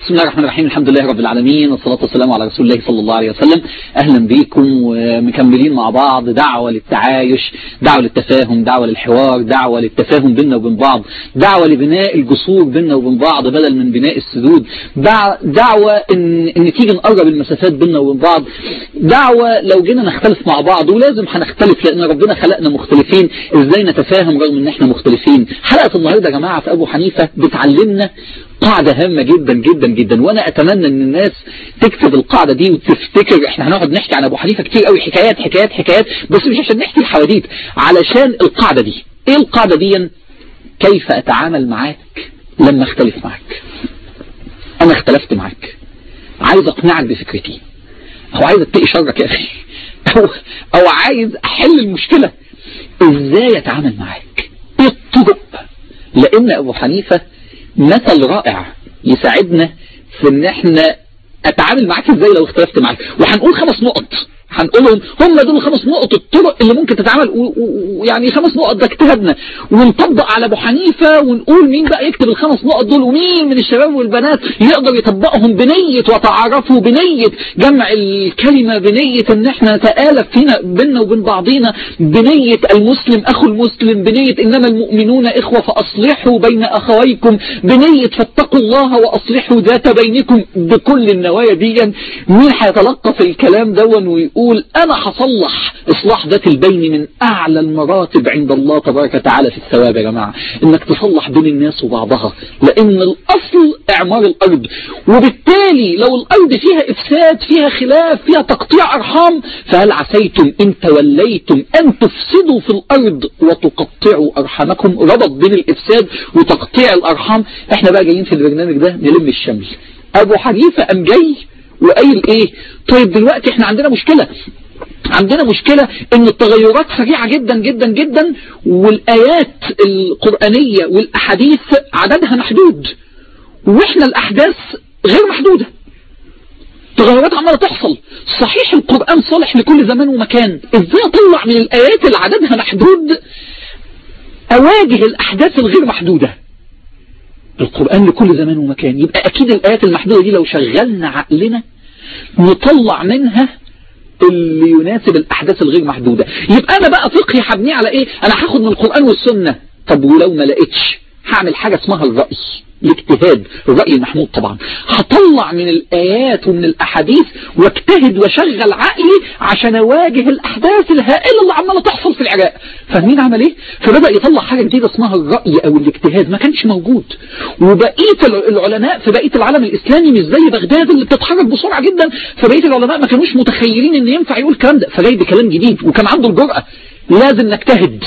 بسم الله الرحمن الرحيم الحمد لله رب العالمين والصلاة والسلام على رسول الله صلى الله عليه وسلم أهلا بكم ومكملين مع بعض دعوة للتعايش دعوة للتفاهم دعوة للحوار دعوة للتفاهم بيننا وبين بعض دعوة لبناء الجسور بيننا وبين بعض بدل من بناء السدود دعوة إن, إن تيجي نقرب المسافات بيننا وبين بعض دعوة لو جينا نختلف مع بعض ولازم هنختلف لأن ربنا خلقنا مختلفين إزاي نتفاهم رغم إن إحنا مختلفين حلقة النهاردة يا جماعة في أبو حنيفة بتعلمنا قاعدة هامة جدا جدا جدا وانا اتمنى ان الناس تكتب القاعدة دي وتفتكر احنا هنقعد نحكي عن ابو حنيفة كتير قوي حكايات حكايات حكايات بس مش عشان نحكي الحواديت علشان القاعدة دي ايه القاعدة دي كيف اتعامل معاك لما اختلف معاك انا اختلفت معاك عايز اقنعك بفكرتي او عايز اتقي شرك يا اخي او, او عايز احل المشكلة ازاي اتعامل معاك ايه الطرق لان ابو حنيفة مثل رائع يساعدنا في ان احنا اتعامل معاك ازاي لو اختلفت معاك وهنقول خمس نقط هنقولهم هم دول خمس نقط الطرق اللي ممكن تتعامل ويعني خمس نقط ده اجتهادنا ونطبق على ابو حنيفه ونقول مين بقى يكتب الخمس نقط دول ومين من الشباب والبنات يقدر يطبقهم بنيه وتعرفوا بنيه جمع الكلمه بنيه ان احنا نتالف فينا بيننا وبين بعضينا بنيه المسلم اخو المسلم بنيه انما المؤمنون اخوه فاصلحوا بين اخويكم بنيه فاتقوا الله واصلحوا ذات بينكم بكل النوايا دي مين هيتلقف الكلام دون ويقول يقول أنا هصلح إصلاح ذات البين من أعلى المراتب عند الله تبارك وتعالى في الثواب يا جماعة إنك تصلح بين الناس وبعضها لأن الأصل إعمار الأرض وبالتالي لو الأرض فيها إفساد فيها خلاف فيها تقطيع أرحام فهل عسيتم إن توليتم أن تفسدوا في الأرض وتقطعوا أرحامكم ربط بين الإفساد وتقطيع الأرحام إحنا بقى جايين في البرنامج ده نلم الشمل أبو حنيفة أم جاي وقايل ايه طيب دلوقتي احنا عندنا مشكلة عندنا مشكلة ان التغيرات سريعة جدا جدا جدا والايات القرآنية والاحاديث عددها محدود واحنا الاحداث غير محدودة تغيرات عمالة تحصل صحيح القرآن صالح لكل زمان ومكان ازاي اطلع من الايات اللي عددها محدود اواجه الاحداث الغير محدودة القرآن لكل زمان ومكان يبقى أكيد الآيات المحدودة دي لو شغلنا عقلنا نطلع منها اللي يناسب الأحداث الغير محدودة يبقى أنا بقى فقهي حبنيه على إيه أنا هاخد من القرآن والسنة طب ولو ما لقيتش هعمل حاجة اسمها الرأي الاجتهاد الرأي المحمود طبعا هطلع من الآيات ومن الأحاديث واجتهد واشغل عقلي عشان أواجه الأحداث الهائلة اللي عمالة تحصل في العراق فاهمين عمل إيه؟ فبدأ يطلع حاجة جديدة اسمها الرأي أو الاجتهاد ما كانش موجود وبقية العلماء في بقية العالم الإسلامي مش زي بغداد اللي بتتحرك بسرعة جدا فبقية العلماء ما كانوش متخيلين إن ينفع يقول الكلام ده فجاي بكلام جديد وكان عنده الجرأة لازم نجتهد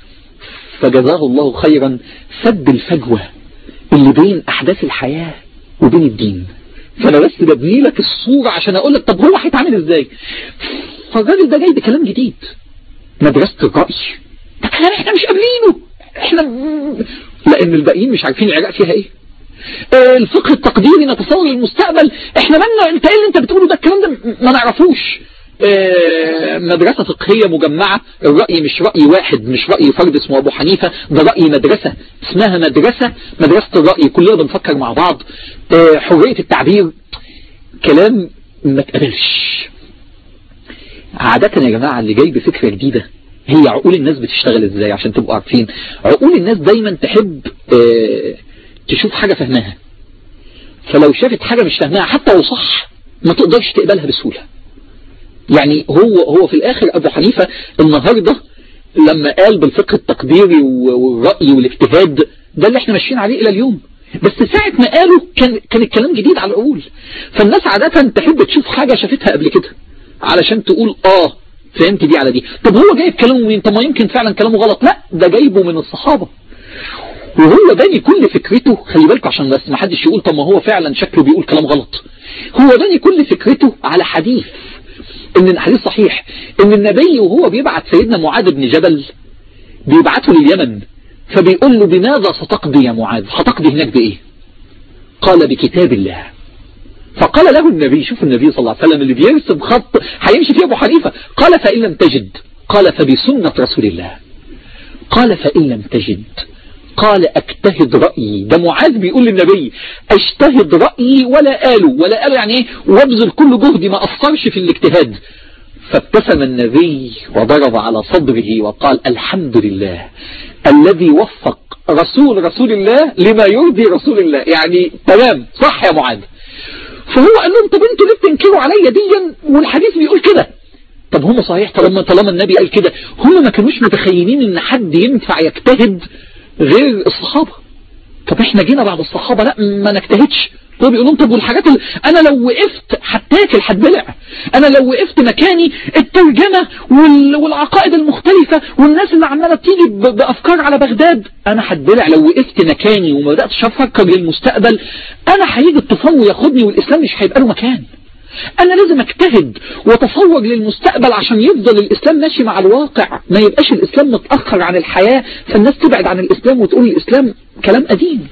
فجزاه الله خيرا سد الفجوة اللي بين أحداث الحياة وبين الدين فأنا بس ببني لك الصورة عشان أقول لك طب هو هيتعامل إزاي فالراجل ده جاي بكلام جديد مدرسة الرأي ده كلام احنا مش قابلينه احنا لأن الباقيين مش عارفين العراق فيها ايه الفقه التقديري نتصور المستقبل احنا مالنا انت ايه اللي انت بتقوله ده الكلام ده ما نعرفوش مدرسة فقهية مجمعة الرأي مش رأي واحد مش رأي فرد اسمه أبو حنيفة ده رأي مدرسة اسمها مدرسة مدرسة الرأي كلنا بنفكر مع بعض حرية التعبير كلام ما تقبلش عادة يا جماعة اللي جاي بفكرة جديدة هي عقول الناس بتشتغل ازاي عشان تبقوا عارفين عقول الناس دايما تحب تشوف حاجة فهمها فلو شافت حاجة مش فهمها حتى لو صح ما تقدرش تقبلها بسهولة يعني هو هو في الاخر ابو حنيفة النهاردة لما قال بالفقه التقديري والرأي والاجتهاد ده اللي احنا ماشيين عليه الى اليوم بس ساعة ما قالوا كان كان الكلام جديد على العقول فالناس عادة تحب تشوف حاجة شافتها قبل كده علشان تقول اه فهمت دي على دي طب هو جايب كلامه مين طب ما يمكن فعلا كلامه غلط لا ده جايبه من الصحابة وهو باني كل فكرته خلي بالكم عشان بس ما حدش يقول طب ما هو فعلا شكله بيقول كلام غلط هو باني كل فكرته على حديث ان الحديث صحيح ان النبي وهو بيبعت سيدنا معاذ بن جبل بيبعته لليمن فبيقول له بماذا ستقضي يا معاذ هتقضي هناك بايه قال بكتاب الله فقال له النبي شوف النبي صلى الله عليه وسلم اللي بيرسم خط هيمشي فيه ابو حنيفه قال فان لم تجد قال فبسنه رسول الله قال فان لم تجد قال اجتهد رأيي ده معاذ بيقول للنبي اجتهد رأيي ولا قالوا ولا قالوا يعني ايه وابذل كل جهدي ما اثرش في الاجتهاد فابتسم النبي وضرب على صدره وقال الحمد لله الذي وفق رسول رسول الله لما يرضي رسول الله يعني تمام صح يا معاذ فهو قال لهم طب انتوا ليه بتنكروا عليا ديا والحديث بيقول كده طب هم صحيح طالما طالما النبي قال كده هم ما كانوش متخيلين ان حد ينفع يجتهد غير الصحابة طب احنا جينا بعد الصحابة لا ما نجتهدش هو بيقول لهم طب والحاجات اللي انا لو وقفت هتاكل هتبلع انا لو وقفت مكاني الترجمة وال... والعقائد المختلفة والناس اللي عمالة تيجي ب... بافكار على بغداد انا هتبلع لو وقفت مكاني وما بداتش افكر للمستقبل انا هيجي الطوفان وياخدني والاسلام مش هيبقى له مكان انا لازم اجتهد واتفوق للمستقبل عشان يفضل الاسلام ماشي مع الواقع ما يبقاش الاسلام متأخر عن الحياة فالناس تبعد عن الاسلام وتقول الاسلام كلام قديم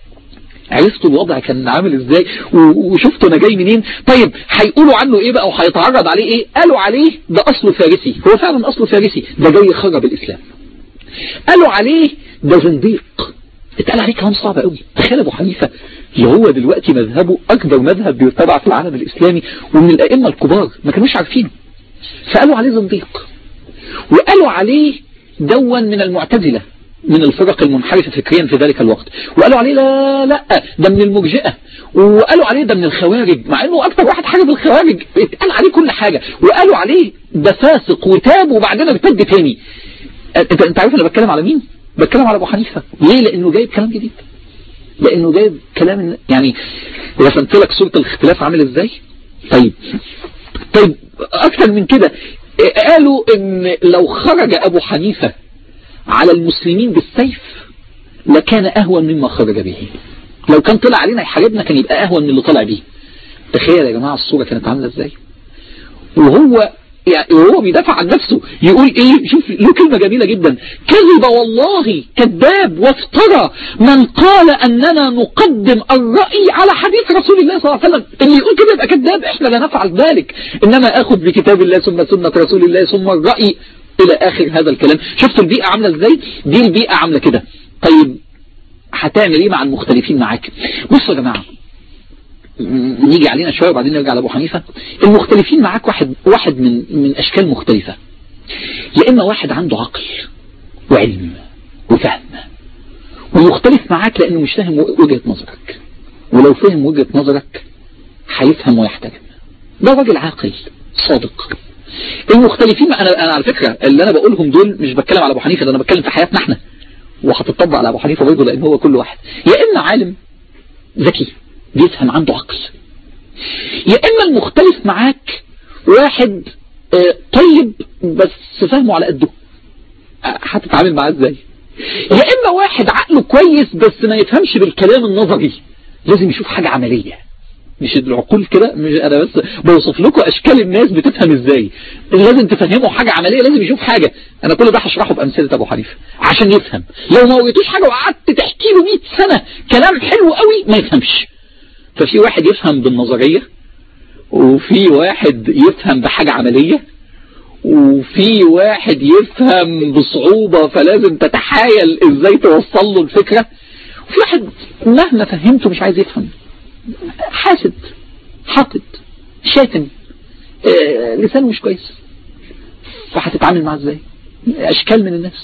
عرفتوا الوضع كان عامل ازاي وشفتوا انا جاي منين طيب هيقولوا عنه ايه بقى وهيتعرض عليه ايه قالوا عليه ده اصله فارسي هو فعلا اصله فارسي ده جاي يخرب الاسلام قالوا عليه ده زنديق اتقال عليه كلام صعب قوي تخيل ابو حنيفه اللي هو دلوقتي مذهبه اكبر مذهب بيتبع في العالم الاسلامي ومن الائمه الكبار ما كانوش عارفينه فقالوا عليه زنديق وقالوا عليه دون من المعتزله من الفرق المنحرفة فكريا في ذلك الوقت وقالوا عليه لا لا ده من المرجئة وقالوا عليه ده من الخوارج مع انه اكتر واحد حاجة في الخوارج اتقال عليه كل حاجة وقالوا عليه ده فاسق وتاب وبعدين ارتد تاني انت انت عارف انا بتكلم على مين بتكلم على ابو حنيفة ليه لانه جايب كلام جديد لانه جايب كلام يعني رسمت لك صورة الاختلاف عامل ازاي طيب طيب اكتر من كده قالوا ان لو خرج ابو حنيفة على المسلمين بالسيف لكان اهون مما خرج به لو كان طلع علينا يحاربنا كان يبقى اهون من اللي طلع بيه تخيل يا جماعة الصورة كانت عاملة ازاي وهو يعني وهو بيدافع عن نفسه يقول ايه شوف له كلمة جميلة جدا كذب والله كذاب وافترى من قال اننا نقدم الرأي على حديث رسول الله صلى الله عليه وسلم اللي يقول كده يبقى كذاب احنا لا نفعل ذلك انما اخذ بكتاب الله ثم سنة رسول الله ثم الرأي الى اخر هذا الكلام شفتوا البيئة عاملة ازاي دي البيئة عاملة كده طيب هتعمل ايه مع المختلفين معاك بصوا يا جماعة نيجي علينا شوية وبعدين نرجع لأبو حنيفة المختلفين معاك واحد واحد من من أشكال مختلفة يا إما واحد عنده عقل وعلم وفهم ويختلف معاك لأنه مش فاهم وجهة نظرك ولو فهم وجهة نظرك هيفهم ويحترم ده راجل عاقل صادق المختلفين أنا, أنا على فكرة اللي أنا بقولهم دول مش بتكلم على أبو حنيفة ده أنا بتكلم في حياتنا احنا وهتطبق على أبو حنيفة برضه لأن هو كل واحد يا إما عالم ذكي بيفهم عنده عقل يا إما المختلف معاك واحد طيب بس فهمه على قده هتتعامل معاه ازاي يا إما واحد عقله كويس بس ما يفهمش بالكلام النظري لازم يشوف حاجة عملية مش العقول كده مش انا بس بوصف لكم اشكال الناس بتفهم ازاي لازم تفهموا حاجة عملية لازم يشوف حاجة انا كل ده هشرحه بامثله ابو حنيفه عشان يفهم لو ما وريتوش حاجة وقعدت تحكي له 100 سنة كلام حلو قوي ما يفهمش ففي واحد يفهم بالنظرية وفي واحد يفهم بحاجة عملية وفي واحد يفهم بصعوبة فلازم تتحايل ازاي توصل له الفكرة وفي واحد مهما فهمته مش عايز يفهم حاسد حاقد شاتم آه لسانه مش كويس فهتتعامل معاه ازاي اشكال من الناس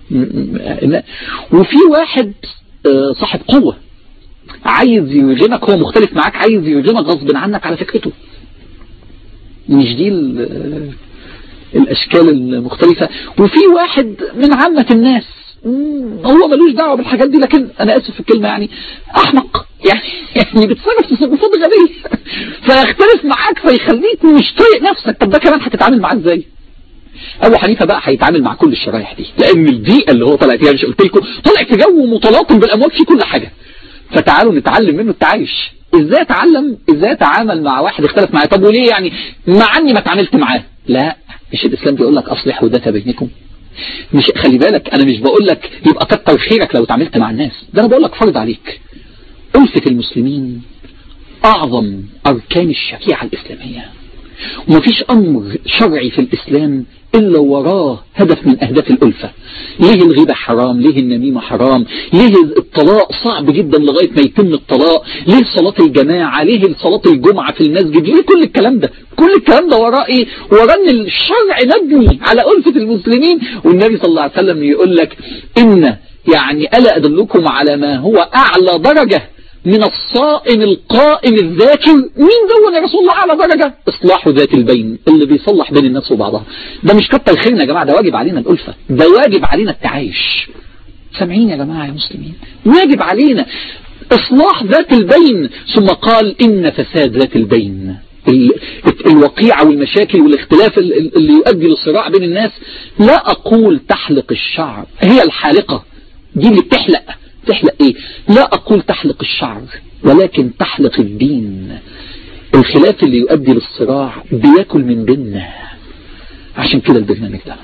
وفي واحد آه صاحب قوة عايز يرجمك هو مختلف معاك عايز يرجمك غصب عنك على فكرته مش دي الاشكال المختلفة وفي واحد من عامة الناس هو ملوش دعوة بالحاجات دي لكن انا اسف في الكلمة يعني احمق يعني يعني بتصرف تصرفات غبية فيختلف معاك فيخليك مش طايق نفسك طب ده كمان هتتعامل معاه ازاي ابو حنيفه بقى هيتعامل مع كل الشرايح دي لان البيئه اللي هو طلع فيها مش قلت لكم طلع في جو متلاطم بالاموال في كل حاجه فتعالوا نتعلم منه التعايش ازاي اتعلم ازاي اتعامل مع واحد اختلف معايا طب وليه يعني مع اني ما اتعاملت معاه لا مش الاسلام بيقول لك اصلحوا ذات بينكم مش خلي بالك انا مش بقول لك يبقى كتر خيرك لو اتعاملت مع الناس ده انا بقول لك فرض عليك ألفة المسلمين أعظم أركان الشريعة الإسلامية ومفيش أمر شرعي في الإسلام إلا وراه هدف من أهداف الألفة ليه الغيبة حرام ليه النميمة حرام ليه الطلاق صعب جدا لغاية ما يتم الطلاق ليه صلاة الجماعة ليه صلاة الجمعة في المسجد ليه كل الكلام ده كل الكلام ده وراه إيه وراه أن الشرع مبني على ألفة المسلمين والنبي صلى الله عليه وسلم يقول لك إن يعني ألا أدلكم على ما هو أعلى درجة من الصائم القائم الذاكر مين دون يا رسول الله على درجة اصلاح ذات البين اللي بيصلح بين الناس وبعضها ده مش كتر خيرنا يا جماعة ده واجب علينا الألفة ده واجب علينا التعايش سامعين يا جماعة يا مسلمين واجب علينا اصلاح ذات البين ثم قال ان فساد ذات البين الوقيعة والمشاكل والاختلاف اللي يؤدي للصراع بين الناس لا أقول تحلق الشعر هي الحالقة دي اللي بتحلق تحلق ايه لا اقول تحلق الشعر ولكن تحلق الدين الخلاف اللي يؤدي للصراع بياكل من بيننا عشان كده البرنامج ده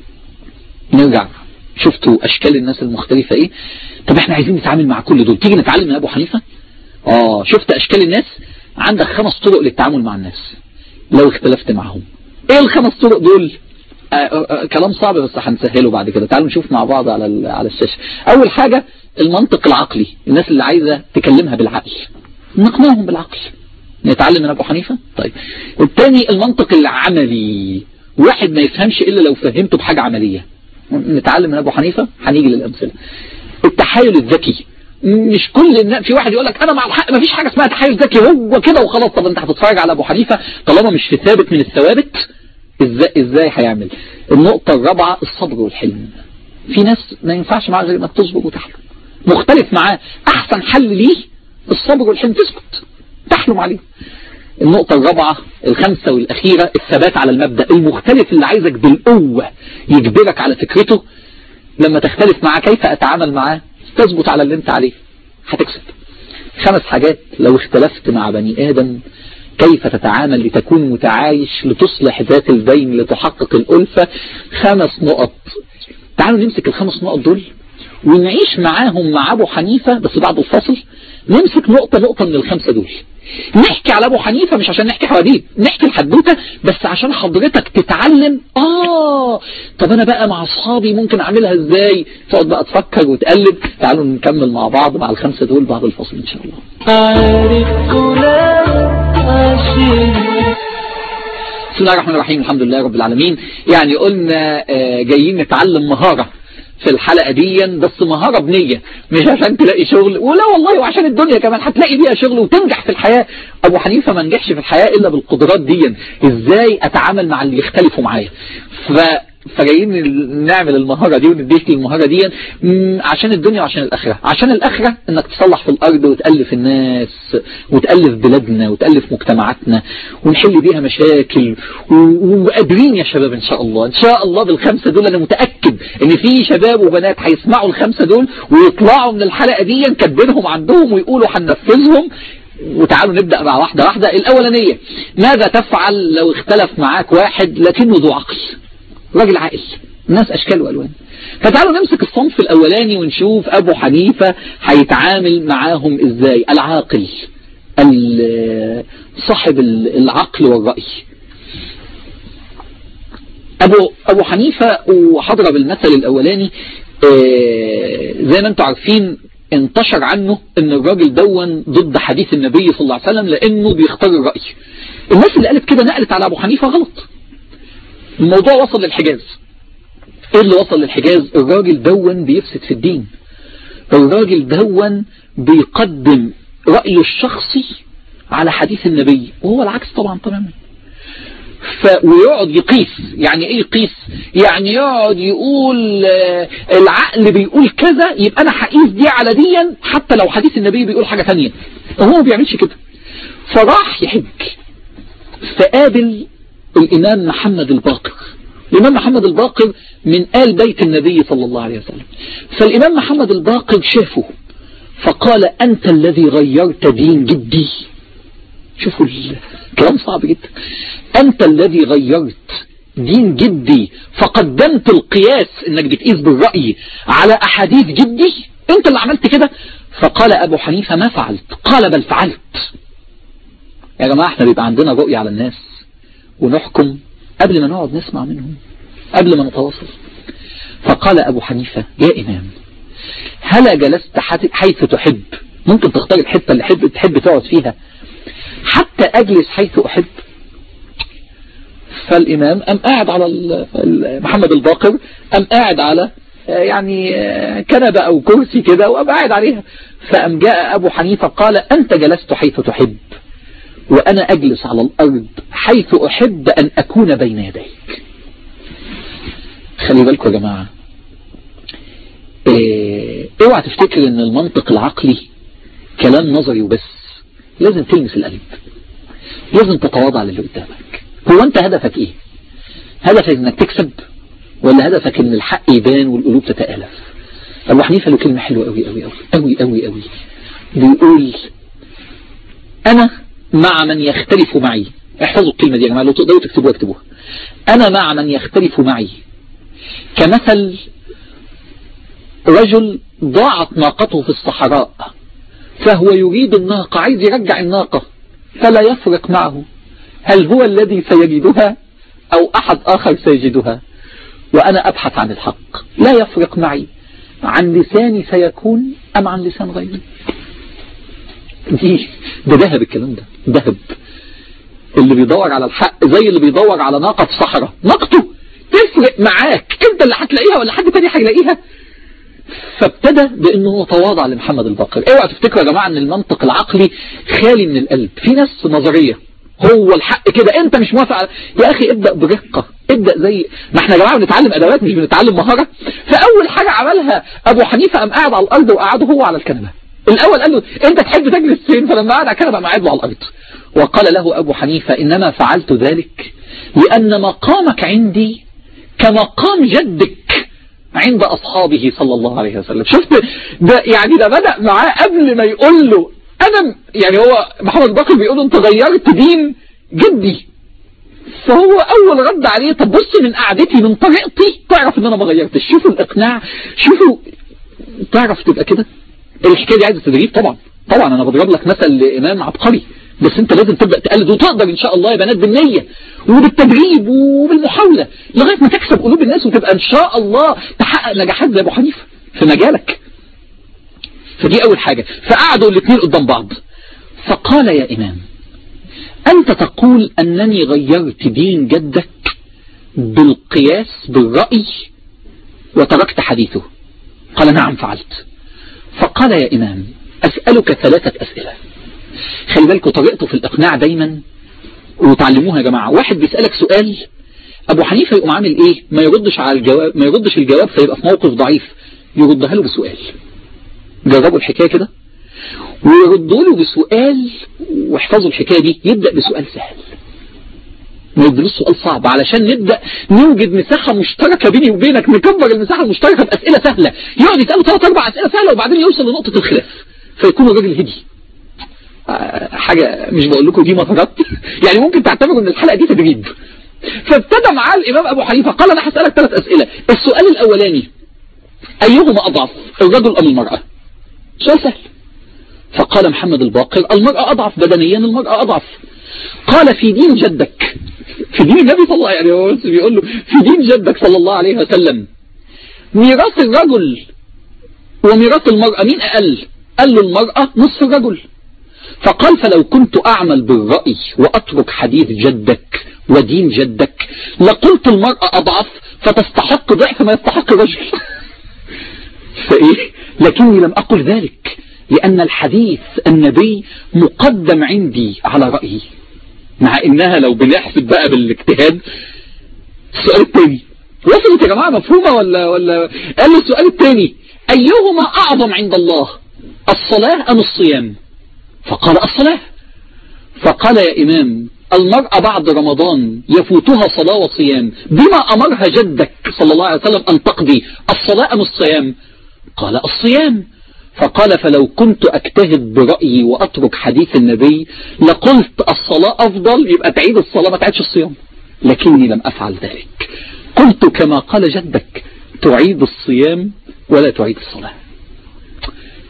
نرجع شفتوا اشكال الناس المختلفة ايه طب احنا عايزين نتعامل مع كل دول تيجي نتعلم من ابو حنيفة اه شفت اشكال الناس عندك خمس طرق للتعامل مع الناس لو اختلفت معهم ايه الخمس طرق دول آه آه آه كلام صعب بس هنسهله بعد كده تعالوا نشوف مع بعض على على الشاشة اول حاجة المنطق العقلي الناس اللي عايزة تكلمها بالعقل نقنعهم بالعقل نتعلم من ابو حنيفة طيب الثاني المنطق العملي واحد ما يفهمش الا لو فهمته بحاجة عملية نتعلم من ابو حنيفة هنيجي للامثله التحايل الذكي مش كل الناس في واحد يقول لك انا مع الحق ما فيش حاجة اسمها تحيز ذكي هو كده وخلاص طب انت هتتفرج على ابو حنيفة طالما مش في ثابت من الثوابت ازاي ازاي هيعمل النقطة الرابعة الصبر والحلم في ناس ما ينفعش معاه غير انك تصبر وتحلم مختلف معاه احسن حل ليه الصبر والحلم تسكت تحلم عليه النقطة الرابعة الخامسة والأخيرة الثبات على المبدأ المختلف اللي عايزك بالقوة يجبرك على فكرته لما تختلف معاه كيف أتعامل معاه تثبت على اللي انت عليه هتكسب خمس حاجات لو اختلفت مع بني آدم كيف تتعامل لتكون متعايش لتصلح ذات البين لتحقق الألفة خمس نقط تعالوا نمسك الخمس نقط دول ونعيش معاهم مع أبو حنيفة بس بعد الفصل نمسك نقطة نقطة من الخمسة دول نحكي على أبو حنيفة مش عشان نحكي حواديت نحكي الحدوتة بس عشان حضرتك تتعلم آه طب أنا بقى مع أصحابي ممكن أعملها إزاي تقعد بقى تفكر وتقلب تعالوا نكمل مع بعض مع الخمسة دول بعد الفصل إن شاء الله بسم الله الرحمن الرحيم الحمد لله رب العالمين يعني قلنا جايين نتعلم مهارة في الحلقة دي بس مهارة بنية مش عشان تلاقي شغل ولا والله وعشان الدنيا كمان هتلاقي بيها شغل وتنجح في الحياة أبو حنيفة ما نجحش في الحياة إلا بالقدرات دي إزاي أتعامل مع اللي يختلفوا معايا ف فجايين نعمل المهارة دي ونديك المهارة دي عشان الدنيا وعشان الآخرة عشان الآخرة انك تصلح في الأرض وتألف الناس وتألف بلادنا وتألف مجتمعاتنا ونحل بيها مشاكل وقادرين يا شباب ان شاء الله ان شاء الله بالخمسة دول انا متأكد ان في شباب وبنات هيسمعوا الخمسة دول ويطلعوا من الحلقة دي كاتبينهم عندهم ويقولوا هننفذهم وتعالوا نبدأ مع واحدة واحدة الأولانية ماذا تفعل لو اختلف معاك واحد لكنه ذو عقل راجل عاقل الناس أشكال وألوان فتعالوا نمسك الصنف الأولاني ونشوف أبو حنيفة هيتعامل معاهم إزاي العاقل صاحب العقل والرأي أبو, أبو حنيفة وحضر بالمثل الأولاني زي ما انتم عارفين انتشر عنه ان الراجل دون ضد حديث النبي صلى الله عليه وسلم لانه بيختار الرأي الناس اللي قالت كده نقلت على ابو حنيفة غلط الموضوع وصل للحجاز ايه اللي وصل للحجاز الراجل دون بيفسد في الدين الراجل دون بيقدم رأيه الشخصي على حديث النبي وهو العكس طبعا تماما ف... ويقعد يقيس يعني ايه يقيس يعني يقعد يقول العقل بيقول كذا يبقى انا هقيس دي على دي حتى لو حديث النبي بيقول حاجة ثانيه هو ما بيعملش كده فراح يحج فقابل الإمام محمد الباقر الإمام محمد الباقر من آل بيت النبي صلى الله عليه وسلم فالإمام محمد الباقر شافه فقال أنت الذي غيرت دين جدي شوفوا الكلام صعب جدا أنت الذي غيرت دين جدي فقدمت القياس انك بتقيس بالرأي على أحاديث جدي انت اللي عملت كده فقال أبو حنيفة ما فعلت قال بل فعلت يا جماعة احنا بيبقى عندنا رؤية على الناس ونحكم قبل ما نقعد نسمع منهم قبل ما نتواصل فقال أبو حنيفة يا إمام هل جلست حيث تحب ممكن تختار الحتة اللي حب تحب تقعد فيها حتى أجلس حيث أحب فالإمام أم قاعد على محمد الباقر أم قاعد على يعني كنبة أو كرسي كده وأم قاعد عليها فأم جاء أبو حنيفة قال أنت جلست حيث تحب وأنا أجلس على الأرض حيث أحب أن أكون بين يديك خلي بالكم يا جماعة إيه اوعى تفتكر ان المنطق العقلي كلام نظري وبس لازم تلمس القلب لازم تتواضع للي قدامك هو انت هدفك ايه هدفك انك تكسب ولا هدفك ان الحق يبان والقلوب تتآلف ابو حنيفه له كلمه حلوه قوي قوي قوي قوي قوي قوي بيقول انا مع من يختلف معي احفظوا الكلمه دي يا جماعه لو تقدروا تكتبوها اكتبوها انا مع من يختلف معي كمثل رجل ضاعت ناقته في الصحراء فهو يريد الناقة عايز يرجع الناقة فلا يفرق معه هل هو الذي سيجدها أو أحد آخر سيجدها وأنا أبحث عن الحق لا يفرق معي عن لساني سيكون أم عن لسان غيري دي ده ذهب الكلام ده ذهب اللي بيدور على الحق زي اللي بيدور على ناقة في صحراء ناقته تفرق معاك انت اللي هتلاقيها ولا حد تاني هيلاقيها فابتدى بانه تواضع لمحمد الباقر اوعى تفتكروا يا جماعه ان المنطق العقلي خالي من القلب في ناس نظريه هو الحق كده انت مش موافق يا اخي ابدا برقه ابدا زي ما احنا يا جماعه بنتعلم ادوات مش بنتعلم مهاره فاول حاجه عملها ابو حنيفه قام قاعد على الارض وقعده هو على الكنبه الاول قال له انت تحب تجلس فين فلما قعد على الكنبه قام قاعد له على الارض وقال له ابو حنيفه انما فعلت ذلك لان مقامك عندي كمقام جدك عند أصحابه صلى الله عليه وسلم شفت ده يعني ده بدأ معاه قبل ما يقول له أنا يعني هو محمد بكر بيقول له أنت غيرت دين جدي فهو أول رد عليه طب بص من قعدتي من طريقتي تعرف إن أنا ما غيرتش شوفوا الإقناع شوفوا تعرف تبقى كده الحكاية دي عايزة تدريب طبعا طبعا أنا بضرب لك مثل لإمام عبقري بس انت لازم تبدأ تقلد وتقدر ان شاء الله يا بنات بالنية وبالتدريب وبالمحاولة لغاية ما تكسب قلوب الناس وتبقى ان شاء الله تحقق نجاحات زي ابو حنيفة في مجالك فدي اول حاجة فقعدوا الاثنين قدام بعض فقال يا امام انت تقول انني غيرت دين جدك بالقياس بالرأي وتركت حديثه قال نعم فعلت فقال يا امام اسألك ثلاثة اسئلة خلي بالكم طريقته في الإقناع دايما وتعلموها يا جماعة واحد بيسألك سؤال أبو حنيفة يقوم عامل إيه ما يردش على الجواب ما يردش الجواب فيبقى في موقف ضعيف يردها له بسؤال جربوا الحكاية كده ويردوا له بسؤال واحفظوا الحكاية دي يبدأ بسؤال سهل ما يدلوش سؤال صعب علشان نبدأ نوجد مساحة مشتركة بيني وبينك نكبر المساحة المشتركة بأسئلة سهلة يقعد يسأله ثلاث أربع أسئلة سهلة وبعدين يوصل لنقطة الخلاف فيكون الراجل هدي حاجة مش بقول لكم دي مطارات يعني ممكن تعتبروا ان الحلقة دي تدريب فابتدى معاه الامام ابو حنيفة قال انا هسألك ثلاث اسئلة السؤال الاولاني ايهما اضعف الرجل ام المرأة سؤال سهل فقال محمد الباقر المرأة اضعف بدنيا المرأة اضعف قال في دين جدك في دين النبي صلى الله عليه وسلم يعني بيقول له في دين جدك صلى الله عليه وسلم ميراث الرجل وميراث المرأة مين اقل قال له المرأة نصف الرجل فقال فلو كنت أعمل بالرأي وأترك حديث جدك ودين جدك لقلت المرأة أضعف فتستحق ضعف ما يستحق الرجل فإيه لكني لم أقل ذلك لأن الحديث النبي مقدم عندي على رأيي مع إنها لو بنحسب بقى بالاجتهاد السؤال الثاني وصلت يا جماعة مفهومة ولا ولا قال له السؤال الثاني أيهما أعظم عند الله الصلاة أم الصيام فقال الصلاة فقال يا إمام المرأة بعد رمضان يفوتها صلاة وصيام بما أمرها جدك صلى الله عليه وسلم أن تقضي الصلاة أم الصيام قال الصيام فقال فلو كنت أجتهد برأيي وأترك حديث النبي لقلت الصلاة أفضل يبقى تعيد الصلاة ما تعيدش الصيام لكني لم أفعل ذلك قلت كما قال جدك تعيد الصيام ولا تعيد الصلاة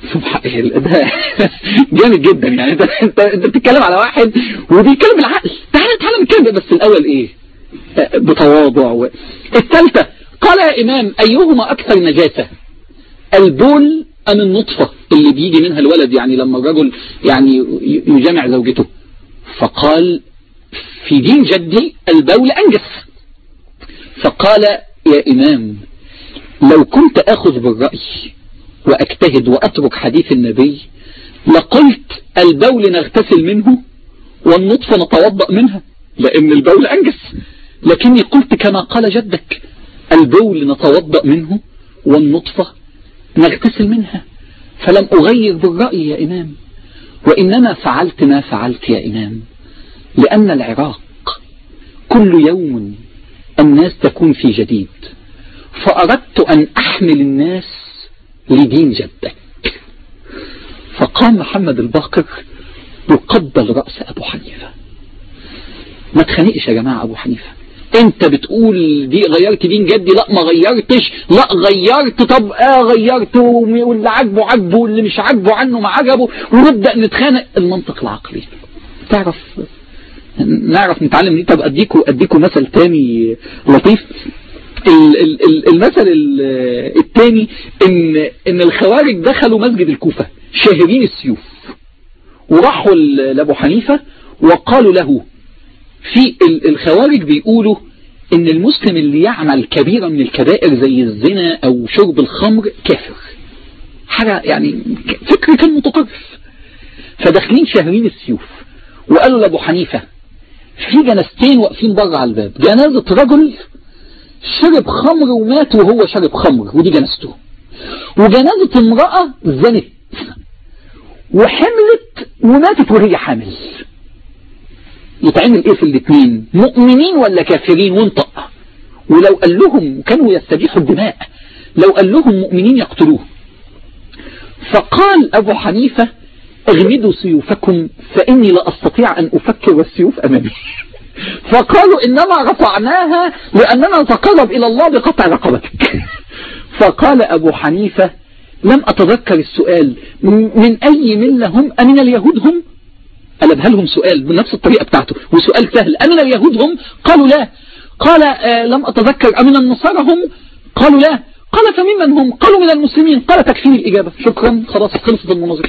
ده جامد جدا يعني انت انت انت بتتكلم على واحد وبيتكلم بالعقل تعالى تعالى نتكلم بس الاول ايه بتواضع و... الثالثه قال يا امام ايهما اكثر نجاسه البول ام النطفه اللي بيجي منها الولد يعني لما الرجل يعني يجامع زوجته فقال في دين جدي البول انجس فقال يا امام لو كنت اخذ بالراي واجتهد واترك حديث النبي لقلت البول نغتسل منه والنطفة نتوضأ منها لان البول انجس لكني قلت كما قال جدك البول نتوضأ منه والنطفة نغتسل منها فلم اغير بالرأي يا امام وانما فعلت ما فعلت يا امام لان العراق كل يوم الناس تكون في جديد فاردت ان احمل الناس لدين جدك فقام محمد الباقر يقبل رأس أبو حنيفة ما تخنقش يا جماعة أبو حنيفة انت بتقول دي غيرت دين جدي لا ما غيرتش لا غيرت طب اه غيرت واللي عاجبه عاجبه واللي مش عاجبه عنه ما عجبه ونبدأ نتخانق المنطق العقلي تعرف نعرف نتعلم دي طب اديكوا اديكوا مثل تاني لطيف المثل الثاني ان ان الخوارج دخلوا مسجد الكوفة شاهرين السيوف وراحوا لابو حنيفة وقالوا له في الخوارج بيقولوا ان المسلم اللي يعمل كبيرة من الكبائر زي الزنا او شرب الخمر كافر حاجة يعني فكر كان متطرف فداخلين شاهرين السيوف وقالوا لابو حنيفة في جنازتين واقفين بره على الباب جنازة رجل شرب خمر ومات وهو شرب خمر ودي جنازته وجنازة امرأة زنت وحملت وماتت وهي حامل يتعمل ايه في الاثنين مؤمنين ولا كافرين وانطق ولو قال لهم كانوا يستبيحوا الدماء لو قال لهم مؤمنين يقتلوه فقال ابو حنيفة اغمدوا سيوفكم فاني لا استطيع ان افكر والسيوف امامي فقالوا إنما رفعناها لأننا نتقرب إلى الله بقطع رقبتك فقال أبو حنيفة لم أتذكر السؤال من أي ملة هم أمن اليهود هم قلبها لهم سؤال بنفس الطريقة بتاعته وسؤال سهل أمن اليهود هم قالوا لا قال آه لم أتذكر أمن النصارى هم قالوا لا قال فممن هم قالوا من المسلمين قال تكفيني الإجابة شكرا خلاص خلصت المناظرة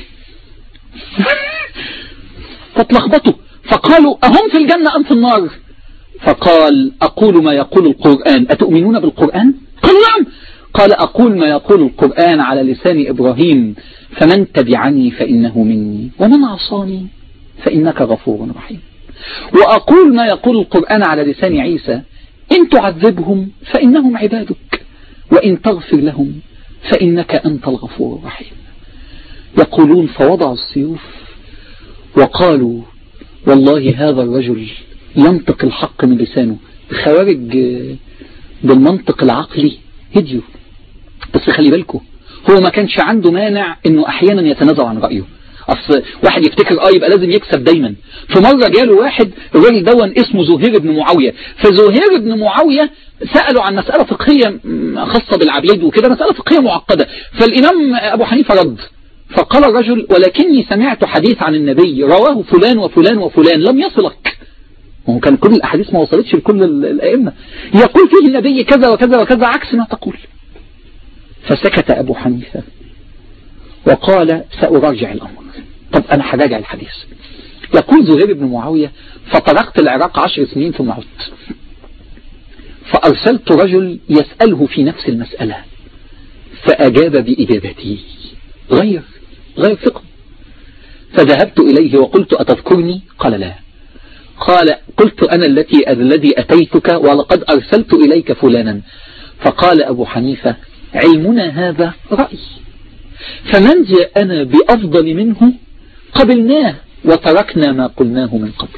فاتلخبطوا فقالوا أهم في الجنة أم في النار فقال أقول ما يقول القرآن أتؤمنون بالقرآن قالوا نعم قال أقول ما يقول القرآن على لسان إبراهيم فمن تبعني فإنه مني ومن عصاني فإنك غفور رحيم وأقول ما يقول القرآن على لسان عيسى إن تعذبهم فإنهم عبادك وإن تغفر لهم فإنك أنت الغفور الرحيم يقولون فوضعوا السيوف وقالوا والله هذا الرجل ينطق الحق من لسانه الخوارج بالمنطق العقلي هديوا بس خلي بالكم هو ما كانش عنده مانع انه احيانا يتنازل عن رأيه اصل واحد يفتكر اه يبقى لازم يكسب دايما في مرة جاله واحد الراجل دون اسمه زهير بن معاوية فزهير بن معاوية سألوا عن مسألة فقهية خاصة بالعبيد وكده مسألة فقهية معقدة فالامام ابو حنيفة رد فقال الرجل ولكني سمعت حديث عن النبي رواه فلان وفلان وفلان لم يصلك وهو كان كل الأحاديث ما وصلتش لكل الأئمة يقول فيه النبي كذا وكذا وكذا عكس ما تقول فسكت أبو حنيفة وقال سأراجع الأمر طب أنا هراجع الحديث يقول زهير بن معاوية فطرقت العراق عشر سنين ثم عدت فأرسلت رجل يسأله في نفس المسألة فأجاب بإجابتي غير غير فقه فذهبت إليه وقلت أتذكرني قال لا قال قلت أنا التي الذي أتيتك ولقد أرسلت إليك فلانا فقال أبو حنيفة علمنا هذا رأي فمن جاءنا بأفضل منه قبلناه وتركنا ما قلناه من قبل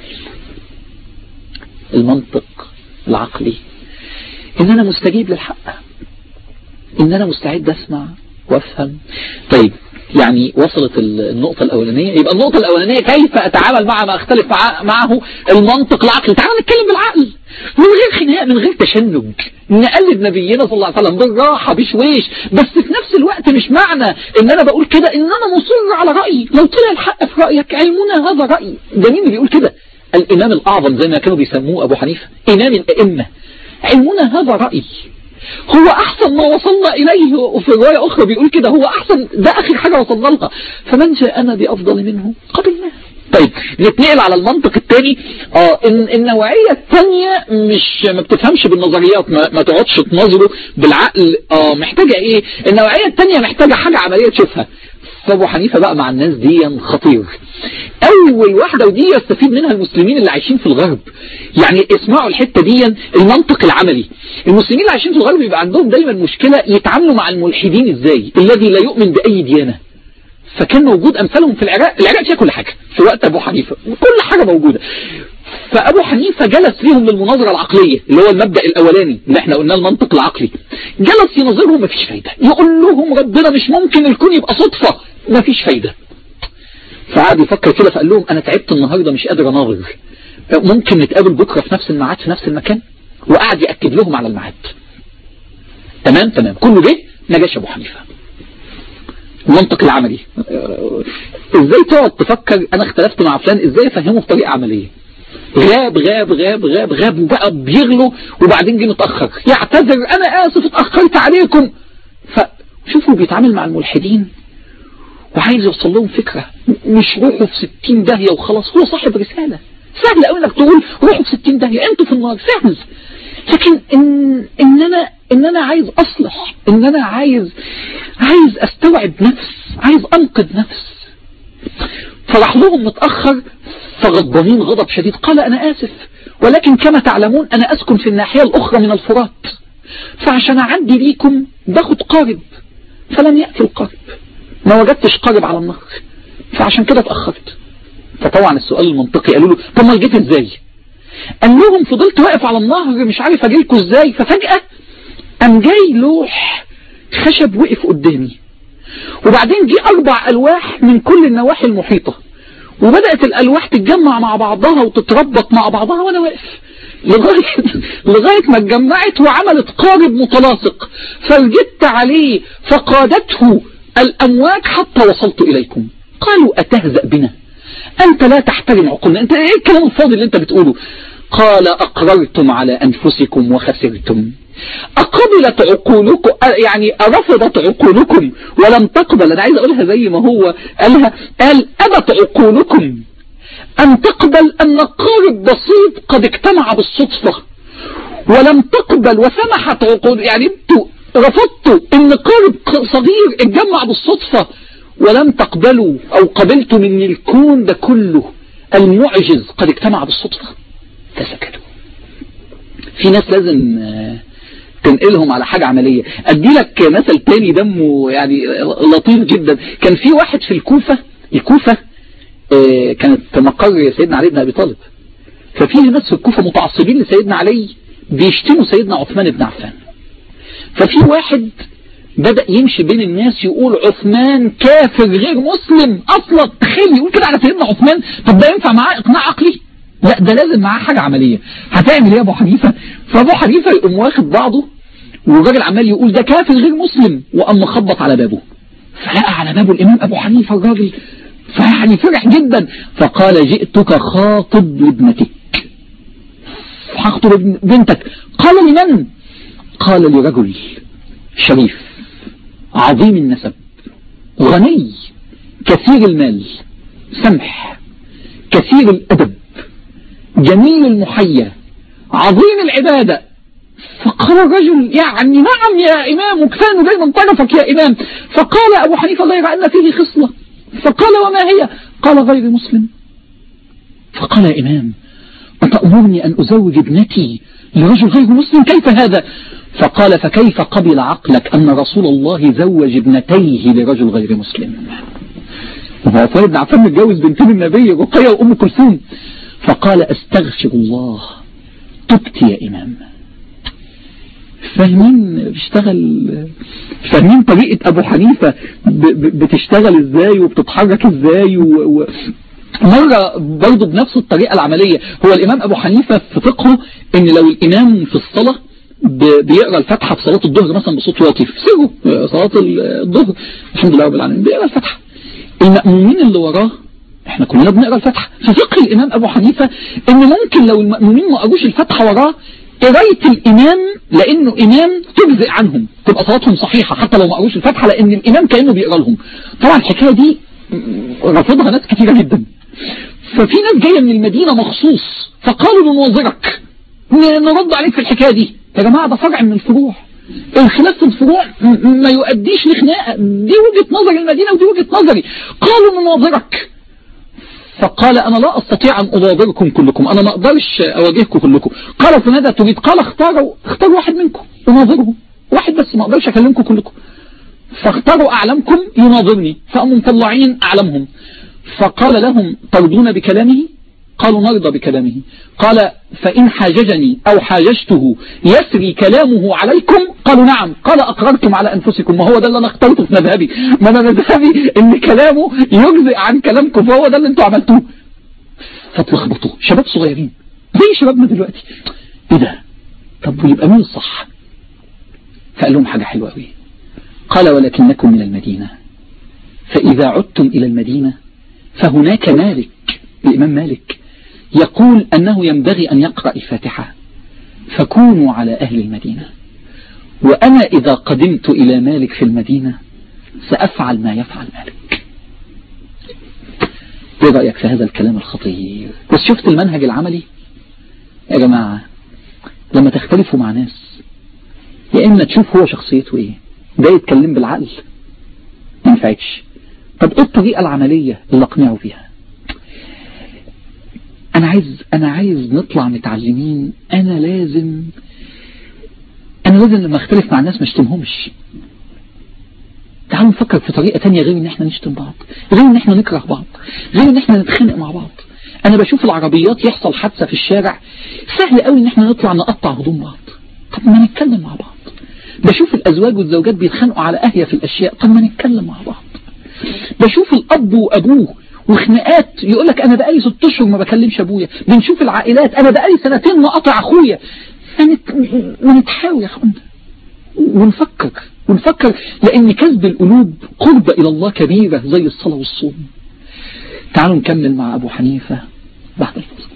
المنطق العقلي إن أنا مستجيب للحق إن أنا مستعد أسمع وأفهم طيب يعني وصلت النقطة الأولانية يبقى النقطة الأولانية كيف أتعامل مع ما أختلف معه المنطق العقلي تعال نتكلم بالعقل من غير خناق من غير تشنج نقلد نبينا صلى الله عليه وسلم بالراحة بشويش بس في نفس الوقت مش معنى ان انا بقول كده ان انا مصر على رأيي لو طلع الحق في رأيك علمنا هذا رأيي ده مين اللي بيقول كده الامام الاعظم زي ما كانوا بيسموه ابو حنيفة امام الائمة علمنا هذا رأيي هو احسن ما وصلنا اليه وفي رواية اخرى بيقول كده هو احسن ده اخر حاجة وصلنا لها فمن جاءنا بافضل منه قبلناه طيب نتنقل على المنطق الثاني اه ان النوعية الثانية مش ما بتفهمش بالنظريات ما, ما تقعدش تنظره بالعقل اه محتاجة ايه النوعية الثانية محتاجة حاجة عملية تشوفها فابو حنيفة بقى مع الناس دي خطير اول واحدة ودي يستفيد منها المسلمين اللي عايشين في الغرب يعني اسمعوا الحتة دي المنطق العملي المسلمين اللي عايشين في الغرب يبقى عندهم دايما مشكلة يتعاملوا مع الملحدين ازاي الذي لا يؤمن بأي ديانة فكان موجود أمثالهم في العراق العراق فيها كل حاجة في وقت أبو حنيفة كل حاجة موجودة فأبو حنيفة جلس ليهم للمناظرة العقلية اللي هو المبدأ الأولاني اللي احنا قلناه المنطق العقلي جلس يناظرهم مفيش فايدة يقول لهم ربنا مش ممكن الكون يبقى صدفة مفيش فايدة فقعد يفكر كده فقال لهم أنا تعبت النهاردة مش قادر أناظر ممكن نتقابل بكرة في نفس الميعاد في نفس المكان وقعد يأكد لهم على الميعاد تمام تمام كله ده ما جاش أبو حنيفة المنطق العملي ازاي تقعد تفكر انا اختلفت مع فلان ازاي افهمه بطريقة عملية غاب غاب غاب غاب غاب وبقى بيغلو وبعدين جه متأخر يعتذر انا اسف اتأخرت عليكم فشوفوا بيتعامل مع الملحدين وعايز يوصل لهم فكرة مش روحوا في ستين داهية وخلاص هو صاحب رسالة سهل قوي انك تقول روحوا في ستين داهية انتوا في النار سهل لكن ان, إن انا ان انا عايز اصلح ان انا عايز عايز استوعب نفس عايز انقذ نفس فراح لهم متأخر فغضبانين غضب شديد قال انا اسف ولكن كما تعلمون انا اسكن في الناحية الاخرى من الفرات فعشان اعدي ليكم باخد قارب فلم يأتي القارب ما وجدتش قارب على النهر فعشان كده اتأخرت فطبعا السؤال المنطقي قالوا له طب ما جيت ازاي قال لهم فضلت واقف على النهر مش عارف اجيلكوا ازاي ففجأة قام جاي لوح خشب وقف قدامي وبعدين جه اربع الواح من كل النواحي المحيطة وبدأت الالواح تتجمع مع بعضها وتتربط مع بعضها وانا واقف لغاية, لغاية ما اتجمعت وعملت قارب متلاصق فالجدت عليه فقادته الامواج حتى وصلت اليكم قالوا اتهزأ بنا أنت لا تحترم عقولنا أنت إيه الكلام الفاضي اللي أنت بتقوله قال أقررتم على أنفسكم وخسرتم أقبلت عقولكم يعني رفضت عقولكم ولم تقبل أنا عايز أقولها زي ما هو قالها قال أبت عقولكم أن تقبل أن قارب بسيط قد اجتمع بالصدفة ولم تقبل وسمحت عقول يعني انتوا رفضتوا ان قارب صغير اتجمع بالصدفة ولم تقبلوا أو قبلتم من الكون ده كله المعجز قد اجتمع بالصدفة فسكتوا في ناس لازم تنقلهم على حاجة عملية ادي لك مثل تاني دمه يعني لطيف جدا كان في واحد في الكوفة الكوفة كانت مقر سيدنا علي بن أبي طالب ففي ناس في الكوفة متعصبين لسيدنا علي بيشتموا سيدنا عثمان بن عفان ففي واحد بدأ يمشي بين الناس يقول عثمان كافر غير مسلم اصلا تخيل يقول كده على سيدنا عثمان طب ده ينفع معاه اقناع عقلي لا ده لازم معاه حاجة عملية هتعمل ايه يا ابو حنيفة فابو حنيفة يقوم واخد بعضه والراجل عمال يقول ده كافر غير مسلم وقام مخبط على بابه فلقى على بابه الامام ابو حنيفة الراجل فيعني فرح جدا فقال جئتك خاطب لابنتك هخطب بنتك قال لمن قال لرجل شريف عظيم النسب غني كثير المال سمح كثير الأدب جميل المحيا عظيم العبادة فقال الرجل يعني نعم يا إمام وكفان جاي من طرفك يا إمام فقال أبو حنيفة غير أن فيه خصلة فقال وما هي قال غير مسلم فقال يا إمام أتأمرني أن أزوج ابنتي لرجل غير مسلم كيف هذا فقال فكيف قبل عقلك أن رسول الله زوج ابنتيه لرجل غير مسلم وهو عثمان بن عفان متجوز بنتين النبي رقية وأم كلثوم فقال استغفر الله تبت يا إمام فاهمين بيشتغل فاهمين طريقة أبو حنيفة بتشتغل إزاي وبتتحرك إزاي و... و... مرة برضه بنفس الطريقة العملية هو الإمام أبو حنيفة في فقهه إن لو الإمام في الصلاة بيقرأ الفاتحة في صلاة الظهر مثلا بصوت واطي في سره صلاة الظهر الحمد لله رب العالمين بيقرأ الفاتحة المأمومين اللي وراه احنا كلنا بنقرأ الفاتحة في فقه الإمام أبو حنيفة إن ممكن لو المأمومين ما قروش الفاتحة وراه قراية الإمام لأنه إمام تجزئ عنهم تبقى صلاتهم صحيحة حتى لو ما قروش الفاتحة لأن الإمام كأنه بيقرأ لهم طبعا الحكاية دي رفضها ناس كثيرة جدا ففي ناس جاية من المدينة مخصوص فقالوا لنوظرك نرد عليك في الحكاية دي يا جماعة ده فرع من الفروع الخلاف في الفروع ما يؤديش لخناقة دي وجهة نظر المدينة ودي وجهة نظري قالوا نناظرك فقال أنا لا أستطيع أن أضاظركم كلكم أنا ما أقدرش أواجهكم كلكم قال فماذا تريد قال اختاروا اختاروا واحد منكم يناظره واحد بس ما أقدرش أكلمكم كلكم فاختاروا أعلمكم يناظرني فأموا مطلعين أعلمهم فقال لهم ترضون بكلامه قالوا نرضى بكلامه قال فإن حاججني أو حاججته يسري كلامه عليكم قالوا نعم قال أقررتم على أنفسكم ما هو ده اللي أنا اخترته في مذهبي ما أنا مذهبي إن كلامه يجزئ عن كلامكم فهو ده اللي أنتوا عملتوه فتلخبطوا شباب صغيرين زي شبابنا دلوقتي إيه ده طب ويبقى مين الصح فقال لهم حاجة حلوة قوي قال ولكنكم من المدينة فإذا عدتم إلى المدينة فهناك مالك الإمام مالك يقول أنه ينبغي أن يقرأ الفاتحة فكونوا على أهل المدينة وأنا إذا قدمت إلى مالك في المدينة سأفعل ما يفعل مالك ايه رأيك في هذا الكلام الخطير بس شفت المنهج العملي يا جماعة لما تختلفوا مع ناس يا إما تشوف هو شخصيته إيه ده يتكلم بالعقل ما ينفعش طب إيه الطريقة العملية اللي أقنعه فيها أنا عايز أنا عايز نطلع متعلمين أنا لازم أنا لازم لما أختلف مع الناس ما اشتمهمش تعالوا نفكر في طريقة تانية غير ان احنا نشتم بعض غير ان احنا نكره بعض غير ان احنا نتخانق مع بعض انا بشوف العربيات يحصل حادثة في الشارع سهل قوي ان احنا نطلع نقطع هدوم بعض طب ما نتكلم مع بعض بشوف الازواج والزوجات بيتخانقوا على اهية في الاشياء طب ما نتكلم مع بعض بشوف الاب وابوه وخناقات يقول لك انا بقالي ست اشهر ما بكلمش ابويا بنشوف العائلات انا بقالي سنتين مقاطع اخويا نتحاول يا اخوانا ونفكر ونفكر لأن كسب القلوب قرب إلى الله كبيرة زي الصلاة والصوم تعالوا نكمل مع أبو حنيفة بعد الفصل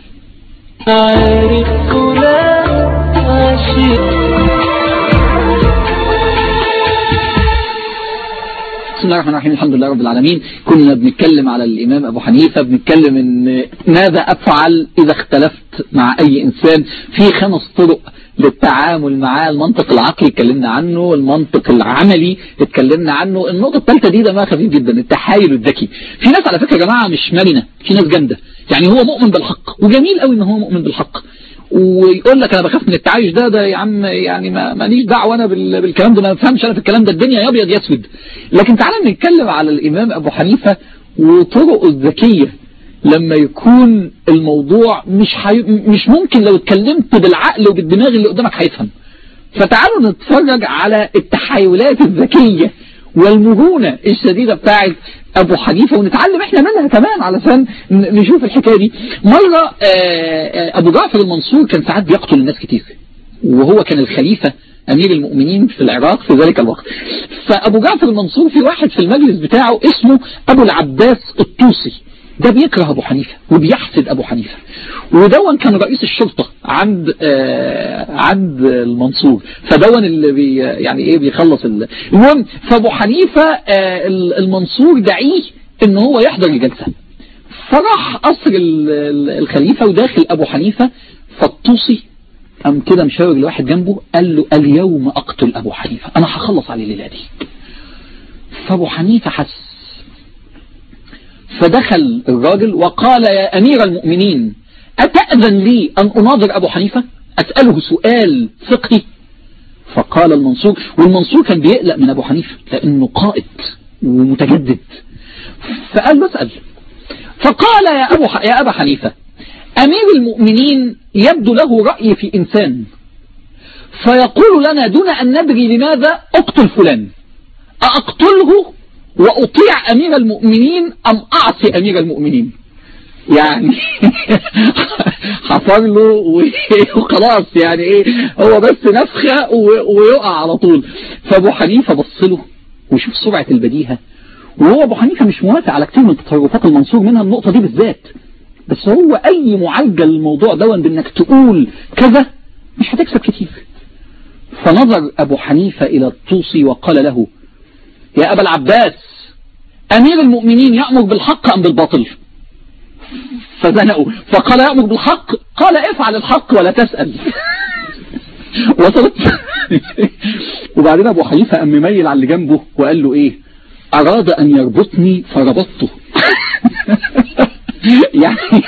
بسم الله الرحمن الرحيم الحمد لله رب العالمين كنا بنتكلم على الإمام أبو حنيفة بنتكلم إن ماذا أفعل إذا اختلفت مع أي إنسان في خمس طرق للتعامل معاه المنطق العقلي اتكلمنا عنه المنطق العملي اتكلمنا عنه النقطة الثالثة دي دمها خفيف جدا التحايل الذكي في ناس على فكرة يا جماعة مش مرنة في ناس جامدة يعني هو مؤمن بالحق وجميل قوي ان هو مؤمن بالحق ويقول لك انا بخاف من التعايش ده ده يا عم يعني ما ماليش دعوه انا بالكلام ده ما بفهمش انا في الكلام ده الدنيا يا ابيض يا اسود لكن تعالى نتكلم على الامام ابو حنيفه وطرقه الذكيه لما يكون الموضوع مش حي... مش ممكن لو اتكلمت بالعقل وبالدماغ اللي قدامك هيفهم فتعالوا نتفرج على التحايلات الذكية والمرونة الشديدة بتاعت أبو حنيفة ونتعلم احنا منها كمان علشان نشوف الحكاية دي مرة أبو جعفر المنصور كان ساعات بيقتل الناس كتير وهو كان الخليفة أمير المؤمنين في العراق في ذلك الوقت فأبو جعفر المنصور في واحد في المجلس بتاعه اسمه أبو العباس الطوسي ده بيكره أبو حنيفة وبيحسد أبو حنيفة ودون كان رئيس الشرطة عند آه عند المنصور فدون اللي بي يعني ايه بيخلص المهم فأبو حنيفة آه المنصور دعيه ان هو يحضر الجلسة فراح قصر الخليفة وداخل أبو حنيفة فالطوسي قام كده مشاور لواحد جنبه قال له اليوم أقتل أبو حنيفة أنا هخلص عليه الليلة دي فأبو حنيفة حس فدخل الراجل وقال يا أمير المؤمنين أتأذن لي أن أناظر أبو حنيفة أسأله سؤال فقهي فقال المنصور والمنصور كان بيقلق من أبو حنيفة لأنه قائد ومتجدد فقال له اسأل فقال يا أبو ح... يا أبا حنيفة أمير المؤمنين يبدو له رأي في إنسان فيقول لنا دون أن ندري لماذا اقتل فلان أقتله وأطيع أمير المؤمنين أم أعصي أمير المؤمنين يعني حفر له وخلاص يعني ايه هو بس نفخة ويقع على طول فابو حنيفة بص له وشوف سرعة البديهة وهو ابو حنيفة مش موافق على كتير من تصرفات المنصور منها النقطة دي بالذات بس هو اي معالجة للموضوع ده بانك تقول كذا مش هتكسب كتير فنظر ابو حنيفة الى الطوسي وقال له يا ابا العباس امير المؤمنين يأمر بالحق ام بالباطل فزنقوا فقال يأمر بالحق قال افعل الحق ولا تسأل وصلت وبعدين ابو حنيفة قام مميل على اللي جنبه وقال له ايه اراد ان يربطني فربطته يعني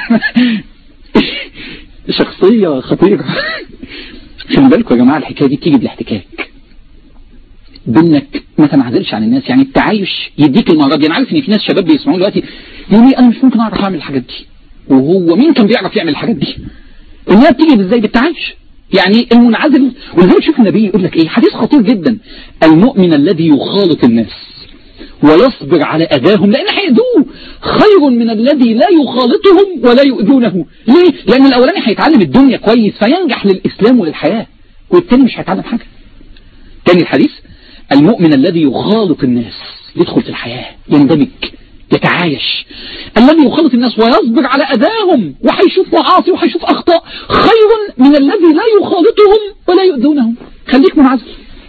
شخصية خطيرة خلي بالكم يا جماعة الحكاية دي بتيجي بالاحتكاك بانك ما تنعزلش عن الناس يعني التعايش يديك المرض دي انا عارف ان في ناس شباب بيسمعون دلوقتي يقول لي انا مش ممكن اعرف اعمل الحاجات دي وهو مين كان بيعرف يعمل الحاجات دي انها بتيجي ازاي بالتعايش يعني المنعزل ولذلك شوف النبي يقول لك ايه حديث خطير جدا المؤمن الذي يخالط الناس ويصبر على أذاهم لأن هيأذوه خير من الذي لا يخالطهم ولا يؤذونه ليه؟ لأن الأولاني هيتعلم الدنيا كويس فينجح للإسلام وللحياة والتاني مش هيتعلم حاجة تاني الحديث المؤمن الذي يخالط الناس يدخل في الحياة يندمج يتعايش الذي يخالط الناس ويصبر على أذاهم وهيشوف معاصي وهيشوف أخطاء خير من الذي لا يخالطهم ولا يؤذونهم خليك منعزل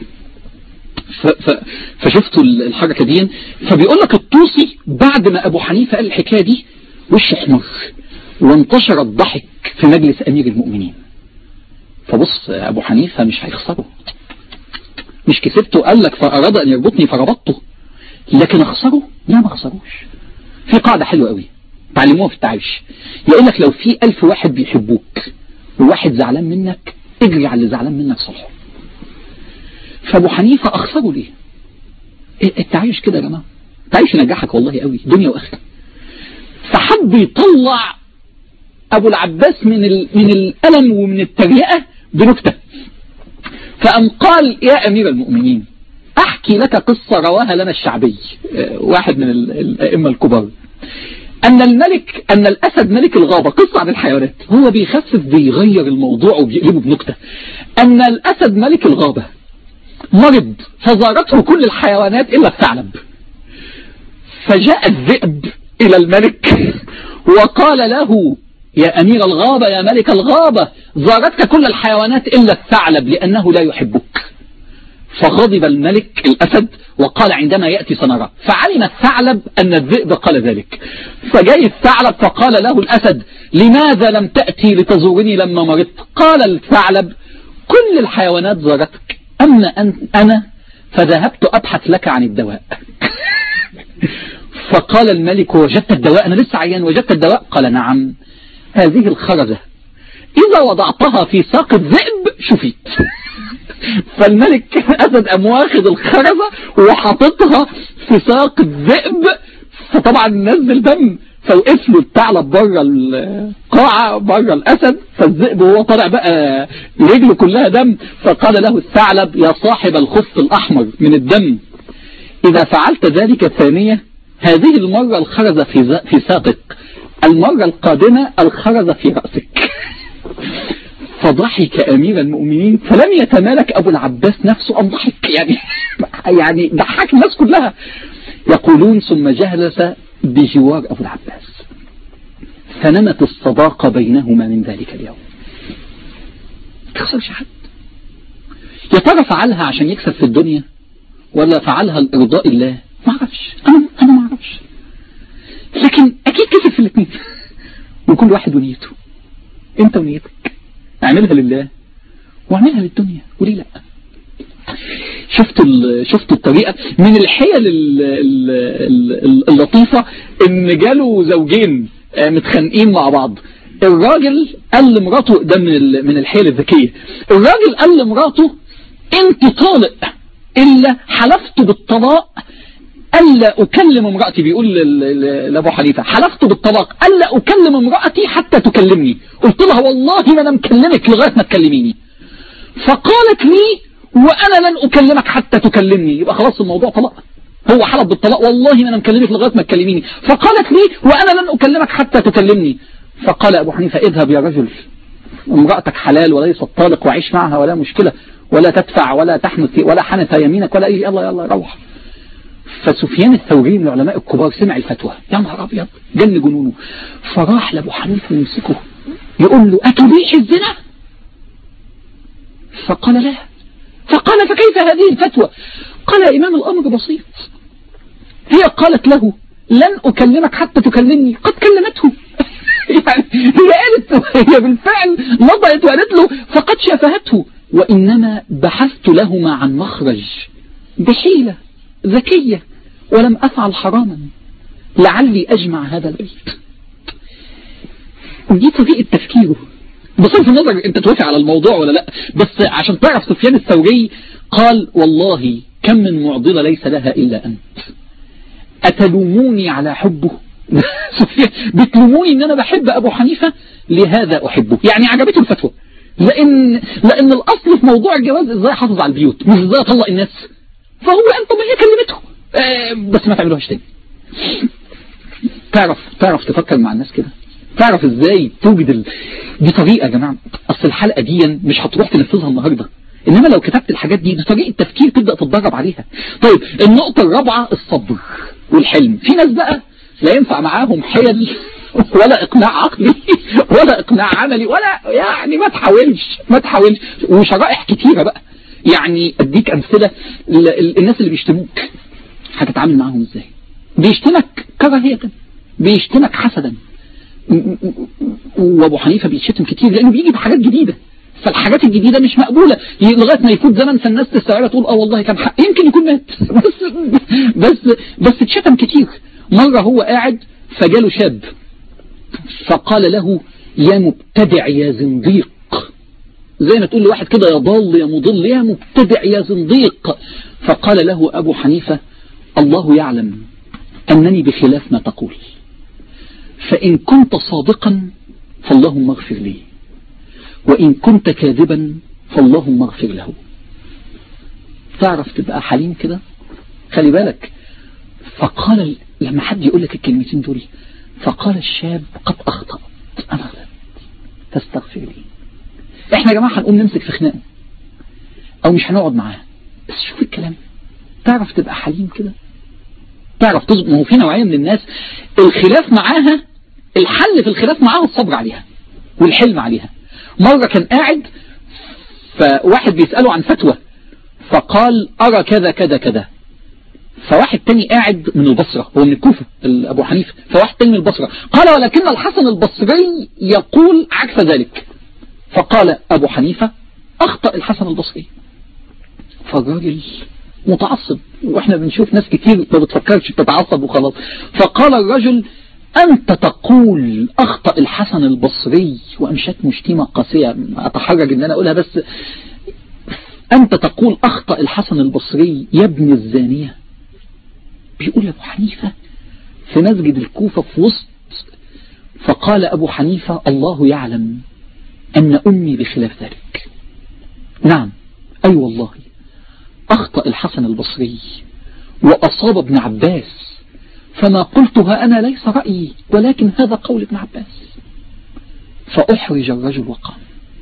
فشفتوا الحركة دي فبيقول لك الطوسي بعد ما أبو حنيفة قال الحكاية دي وش احمر وانتشر الضحك في مجلس أمير المؤمنين فبص أبو حنيفة مش هيخسره مش كسبته قال لك فأراد أن يربطني فربطته لكن أخسره لا ما أخسروش في قاعدة حلوة قوي تعلموها في التعايش يقول لك لو في ألف واحد بيحبوك وواحد زعلان منك اجري على اللي زعلان منك صلحه فابو حنيفة اخسره ليه التعايش كده يا جماعة التعايش ينجحك والله قوي دنيا واخره فحب يطلع ابو العباس من من الالم ومن التريقة بنكتة فأم قال يا امير المؤمنين احكي لك قصة رواها لنا الشعبي واحد من الائمة الكبار أن الملك أن الأسد ملك الغابة قصة عن الحيوانات هو بيخفف بيغير الموضوع وبيقلبه بنكتة أن الأسد ملك الغابة مرض فزارته كل الحيوانات إلا الثعلب فجاء الذئب إلى الملك وقال له يا أمير الغابة يا ملك الغابة زارتك كل الحيوانات إلا الثعلب لأنه لا يحبك فغضب الملك الأسد وقال عندما يأتي سنرى فعلم الثعلب أن الذئب قال ذلك فجاء الثعلب فقال له الأسد لماذا لم تأتي لتزورني لما مرضت قال الثعلب كل الحيوانات زارتك أما أنا فذهبت أبحث لك عن الدواء فقال الملك وجدت الدواء أنا لسه عيان وجدت الدواء قال نعم هذه الخرزة إذا وضعتها في ساق الذئب شفيت فالملك أسد أم واخد الخرزة وحاططها في ساق الذئب فطبعا نزل دم فوقف له الثعلب بره القاعة بره الأسد فالذئب وهو طالع بقى رجله كلها دم فقال له الثعلب يا صاحب الخف الأحمر من الدم إذا فعلت ذلك ثانية هذه المرة الخرزة في في ساقك المرة القادمة الخرزة في رأسك فضحك أمير المؤمنين فلم يتمالك أبو العباس نفسه أم ضحك يعني يعني ضحك الناس كلها يقولون ثم جلس بجوار أبو العباس فنمت الصداقة بينهما من ذلك اليوم تخسرش حد يا ترى فعلها عشان يكسب في الدنيا ولا فعلها لإرضاء الله ما اعرفش أنا, أنا ما اعرفش لكن أكيد كسب في الاثنين وكل واحد ونيته انت ونيتك اعملها لله واعملها للدنيا وليه لا شفت شفت الطريقة من الحيل اللطيفة ان جاله زوجين متخانقين مع بعض الراجل قال لمراته ده من من الحيل الذكية الراجل قال لمراته انت طالق الا حلفت بالطلاق ألا أكلم امرأتي بيقول لأبو حنيفة حلفت بالطلاق ألا أكلم امرأتي حتى تكلمني قلت لها والله ما أنا مكلمك لغاية ما تكلميني فقالت لي وأنا لن أكلمك حتى تكلمني يبقى خلاص الموضوع طلاق هو حلف بالطلاق والله ما انا مكلمك لغايه ما تكلميني فقالت لي وانا لن اكلمك حتى تكلمني فقال ابو حنيفه اذهب يا رجل امرأتك حلال وليست طالق وعيش معها ولا مشكلة ولا تدفع ولا تحنث ولا حنث يمينك ولا اي يلا يلا روح فسفيان الثوري من العلماء الكبار سمع الفتوى يا نهار ابيض جن جنونه فراح لابو حنيفه يمسكه يقول له اتبيح الزنا فقال لا فقال فكيف هذه الفتوى قال يا إمام الأمر بسيط هي قالت له لن أكلمك حتى تكلمني قد كلمته يعني هي قالت هي بالفعل نضعت وقالت له فقد شافهته وإنما بحثت لهما عن مخرج بحيلة ذكية ولم أفعل حراما لعلي أجمع هذا البيت دي طريقة تفكيره بصرف النظر انت توافق على الموضوع ولا لا بس عشان تعرف سفيان الثوري قال والله كم من معضلة ليس لها إلا أنت أتلوموني على حبه بتلوموني ان انا بحب ابو حنيفة لهذا احبه يعني عجبته الفتوى لان لان الاصل في موضوع الجواز ازاي احافظ على البيوت مش ازاي اطلق الناس فهو انت ما هي كلمته آه بس ما تعملوهاش تاني تعرف تعرف تفكر مع الناس كده تعرف ازاي توجد ال... دي طريقة يا جماعة اصل الحلقة دي مش هتروح تنفذها النهاردة انما لو كتبت الحاجات دي دي طريقة تفكير تبدأ تتدرب عليها طيب النقطة الرابعة الصبر والحلم في ناس بقى لا ينفع معاهم حيل ولا اقناع عقلي ولا اقناع عملي ولا يعني ما تحاولش ما تحاولش وشرائح كتيرة بقى يعني اديك امثلة الناس اللي بيشتموك هتتعامل معاهم ازاي بيشتمك كراهية بيشتمك حسدا وابو حنيفة بيتشتم كتير لانه بيجي بحاجات جديدة فالحاجات الجديدة مش مقبولة لغاية ما يفوت زمن فالناس تستوعبها تقول اه والله كان حق يمكن يكون مات بس بس بس اتشتم كتير مرة هو قاعد فجاله شاب فقال له يا مبتدع يا زنديق زي ما تقول لواحد كده يا ضال يا مضل يا مبتدع يا زنديق فقال له أبو حنيفة الله يعلم أنني بخلاف ما تقول فإن كنت صادقا فاللهم اغفر لي وإن كنت كاذبا فاللهم اغفر له تعرف تبقى حليم كده خلي بالك فقال لما حد يقول لك الكلمتين دول فقال الشاب قد أخطأت أنا غلطت فاستغفر لي احنا يا جماعة هنقوم نمسك في خناقه او مش هنقعد معاه بس شوف الكلام تعرف تبقى حليم كده تعرف تظبط ما هو في نوعية من الناس الخلاف معاها الحل في الخلاف معاها الصبر عليها والحلم عليها مرة كان قاعد فواحد بيسأله عن فتوى فقال أرى كذا كذا كذا فواحد تاني قاعد من البصرة هو من الكوفة أبو حنيفة فواحد تاني من البصرة قال ولكن الحسن البصري يقول عكس ذلك فقال أبو حنيفة أخطأ الحسن البصري فالراجل متعصب واحنا بنشوف ناس كتير ما بتفكرش بتتعصب وخلاص فقال الرجل أنت تقول أخطأ الحسن البصري وأمشت مشتيمة قاسية أتحرج أن أنا أقولها بس أنت تقول أخطأ الحسن البصري يا ابن الزانية بيقول أبو حنيفة في مسجد الكوفة في وسط فقال أبو حنيفة الله يعلم أن أمي بخلاف ذلك نعم أي أيوة والله أخطأ الحسن البصري وأصاب ابن عباس فما قلتها أنا ليس رأيي ولكن هذا قول ابن عباس فأحرج الرجل وقام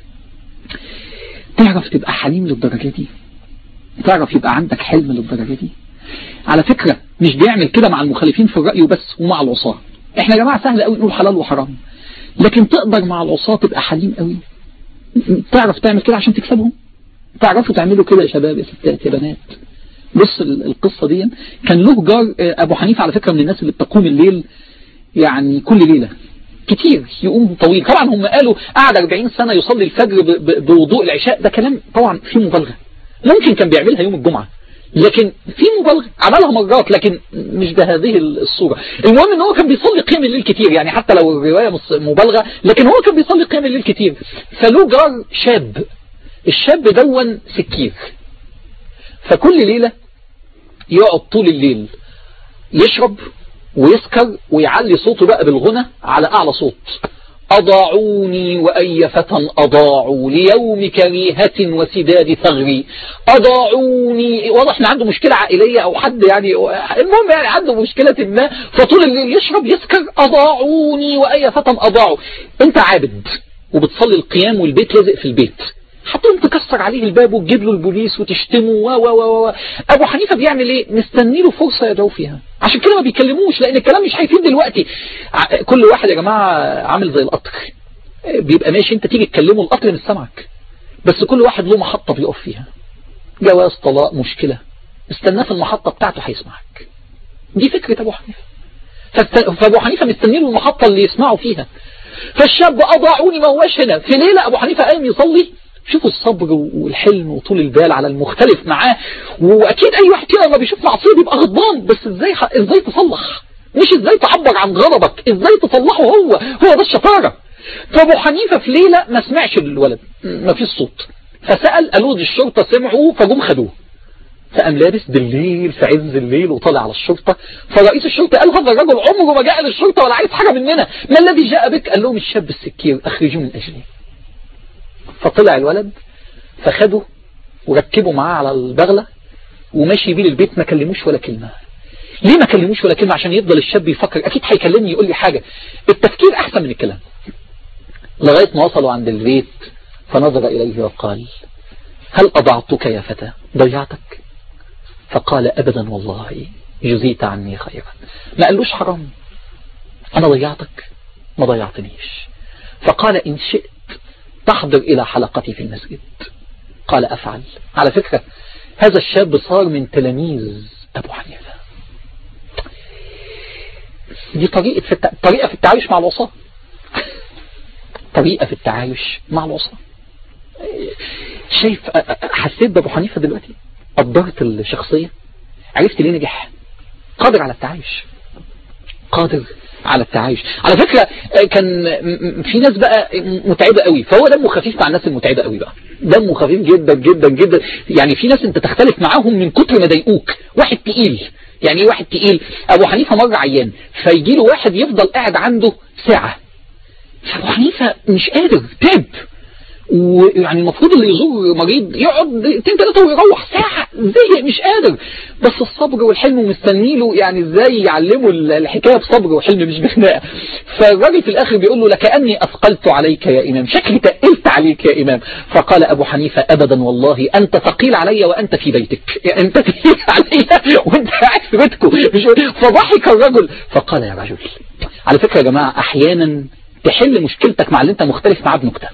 تعرف تبقى حليم للدرجة دي تعرف يبقى عندك حلم للدرجة دي على فكرة مش بيعمل كده مع المخالفين في الرأي وبس ومع العصاة احنا يا جماعة سهل قوي نقول حلال وحرام لكن تقدر مع العصاة تبقى حليم قوي تعرف تعمل كده عشان تكسبهم تعرفوا تعملوا كده يا شباب يا ستات يا بنات بص القصة دي كان له جار أبو حنيفة على فكرة من الناس اللي بتقوم الليل يعني كل ليلة كتير يقوم طويل طبعا هم قالوا قعد 40 سنة يصلي الفجر بوضوء العشاء ده كلام طبعا فيه مبالغة ممكن كان بيعملها يوم الجمعة لكن في مبالغة عملها مرات لكن مش بهذه الصورة المهم ان هو كان بيصلي قيام الليل كتير يعني حتى لو الرواية مبالغة لكن هو كان بيصلي قيام الليل كتير فله جار شاب الشاب دون سكير فكل ليلة يقعد طول الليل يشرب ويسكر ويعلي صوته بقى بالغنى على أعلى صوت أضاعوني وأي فتى أضاعوا ليوم كريهة وسداد ثغري أضاعوني واضح إن عنده مشكلة عائلية أو حد يعني المهم يعني عنده مشكلة ما فطول الليل يشرب يسكر أضاعوني وأي فتى أضاعوا أنت عابد وبتصلي القيام والبيت لازق في البيت هتقوم تكسر عليه الباب وتجيب له البوليس وتشتمه و و و و ابو حنيفه بيعمل ايه مستني له فرصه يدعو فيها عشان كده ما بيكلموش لان الكلام مش هيفيد دلوقتي كل واحد يا جماعه عامل زي القطر بيبقى ماشي انت تيجي تكلمه القطر مش سامعك بس كل واحد له محطه بيقف فيها جواز طلاق مشكله استناه في المحطه بتاعته هيسمعك دي فكره ابو حنيفه فابو حنيفه مستني له المحطه اللي يسمعوا فيها فالشاب اضاعوني ما هوش هنا في ليله ابو حنيفه قام يصلي شوفوا الصبر والحلم وطول البال على المختلف معاه واكيد اي واحد كده لما بيشوف معصيه بيبقى غضبان بس ازاي ازاي تصلح مش ازاي تعبر عن غضبك ازاي تصلحه هو هو ده الشطاره فابو حنيفه في ليله ما سمعش الولد ما فيش صوت فسال قالوا دي الشرطه سمعوا فجم خدوه فقام لابس بالليل في عز الليل وطالع على الشرطة فرئيس الشرطة قال هذا الرجل عمره ما جاء للشرطة ولا عايز حاجة مننا ما الذي جاء بك قال لهم الشاب السكير أخرجوه من أجلي فطلع الولد فخده وركبه معاه على البغلة وماشي بيه للبيت ما كلموش ولا كلمة ليه ما كلموش ولا كلمة عشان يفضل الشاب يفكر أكيد هيكلمني يقول لي حاجة التفكير أحسن من الكلام لغاية ما وصلوا عند البيت فنظر إليه وقال هل أضعتك يا فتى ضيعتك فقال أبدا والله جزيت عني خيرا ما قالوش حرام أنا ضيعتك ما ضيعتنيش فقال إن شئت تحضر إلى حلقتي في المسجد قال أفعل على فكرة هذا الشاب صار من تلاميذ أبو حنيفة دي طريقة في التع... طريقة في التعايش مع الوصاة طريقة في التعايش مع الوصاة شايف حسيت بأبو حنيفة دلوقتي قدرت الشخصية عرفت ليه نجح قادر على التعايش قادر على التعايش على فكرة كان في ناس بقى متعبة قوي فهو دمه خفيف مع الناس المتعبة قوي بقى دمه خفيف جدا جدا جدا يعني في ناس انت تختلف معاهم من كتر ما ضايقوك واحد تقيل يعني ايه واحد تقيل ابو حنيفة مرة عيان فيجي له واحد يفضل قاعد عنده ساعة فابو حنيفة مش قادر تعب ويعني المفروض اللي يزور مريض يقعد دقيقتين ثلاثة ويروح ساعة زي مش قادر بس الصبر والحلم مستني له يعني ازاي يعلمه الحكاية بصبر وحلم مش بخناقة فالراجل في الاخر بيقول له لكأني اثقلت عليك يا امام شكلي تقلت عليك يا امام فقال ابو حنيفة ابدا والله انت ثقيل علي وانت في بيتك يعني انت ثقيل علي وانت قاعد في بيتكم فضحك الرجل فقال يا رجل على فكرة يا جماعة احيانا تحل مشكلتك مع اللي انت مختلف معاه بنكته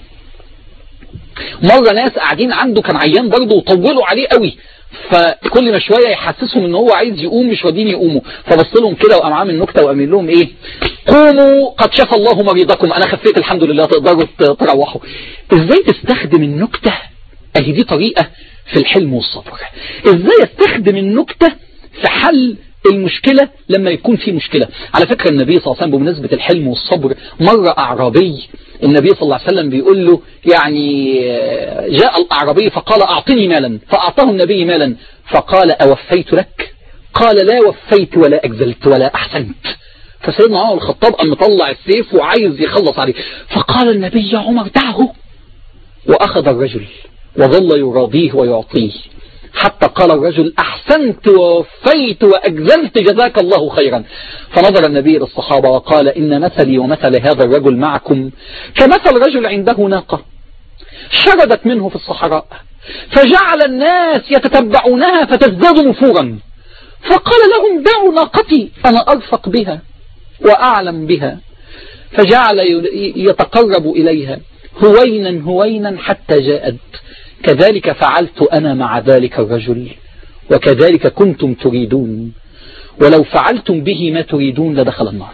مرة ناس قاعدين عنده كان عيان برضه وطولوا عليه قوي فكل ما شوية يحسسهم ان هو عايز يقوم مش راضيين يقوموا فبص لهم كده وقام عامل نكته وقام لهم ايه قوموا قد شفى الله مريضكم انا خفيت الحمد لله تقدروا تروحوا ازاي تستخدم النكته اهي دي طريقه في الحلم والصبر ازاي استخدم النكته في حل المشكلة لما يكون في مشكلة على فكرة النبي صلى الله عليه وسلم بمناسبة الحلم والصبر مرة أعرابي النبي صلى الله عليه وسلم بيقول له يعني جاء الأعرابي فقال أعطني مالا فأعطاه النبي مالا فقال أوفيت لك قال لا وفيت ولا أجزلت ولا أحسنت فسيدنا عمر الخطاب قام مطلع السيف وعايز يخلص عليه فقال النبي يا عمر دعه وأخذ الرجل وظل يراضيه ويعطيه حتى قال الرجل أحسنت ووفيت وأجزلت جزاك الله خيرا فنظر النبي للصحابة وقال إن مثلي ومثل هذا الرجل معكم كمثل رجل عنده ناقة شردت منه في الصحراء فجعل الناس يتتبعونها فتزداد نفورا فقال لهم دعوا ناقتي أنا أرفق بها وأعلم بها فجعل يتقرب إليها هوينا هوينا حتى جاءت كذلك فعلت أنا مع ذلك الرجل وكذلك كنتم تريدون ولو فعلتم به ما تريدون لدخل النار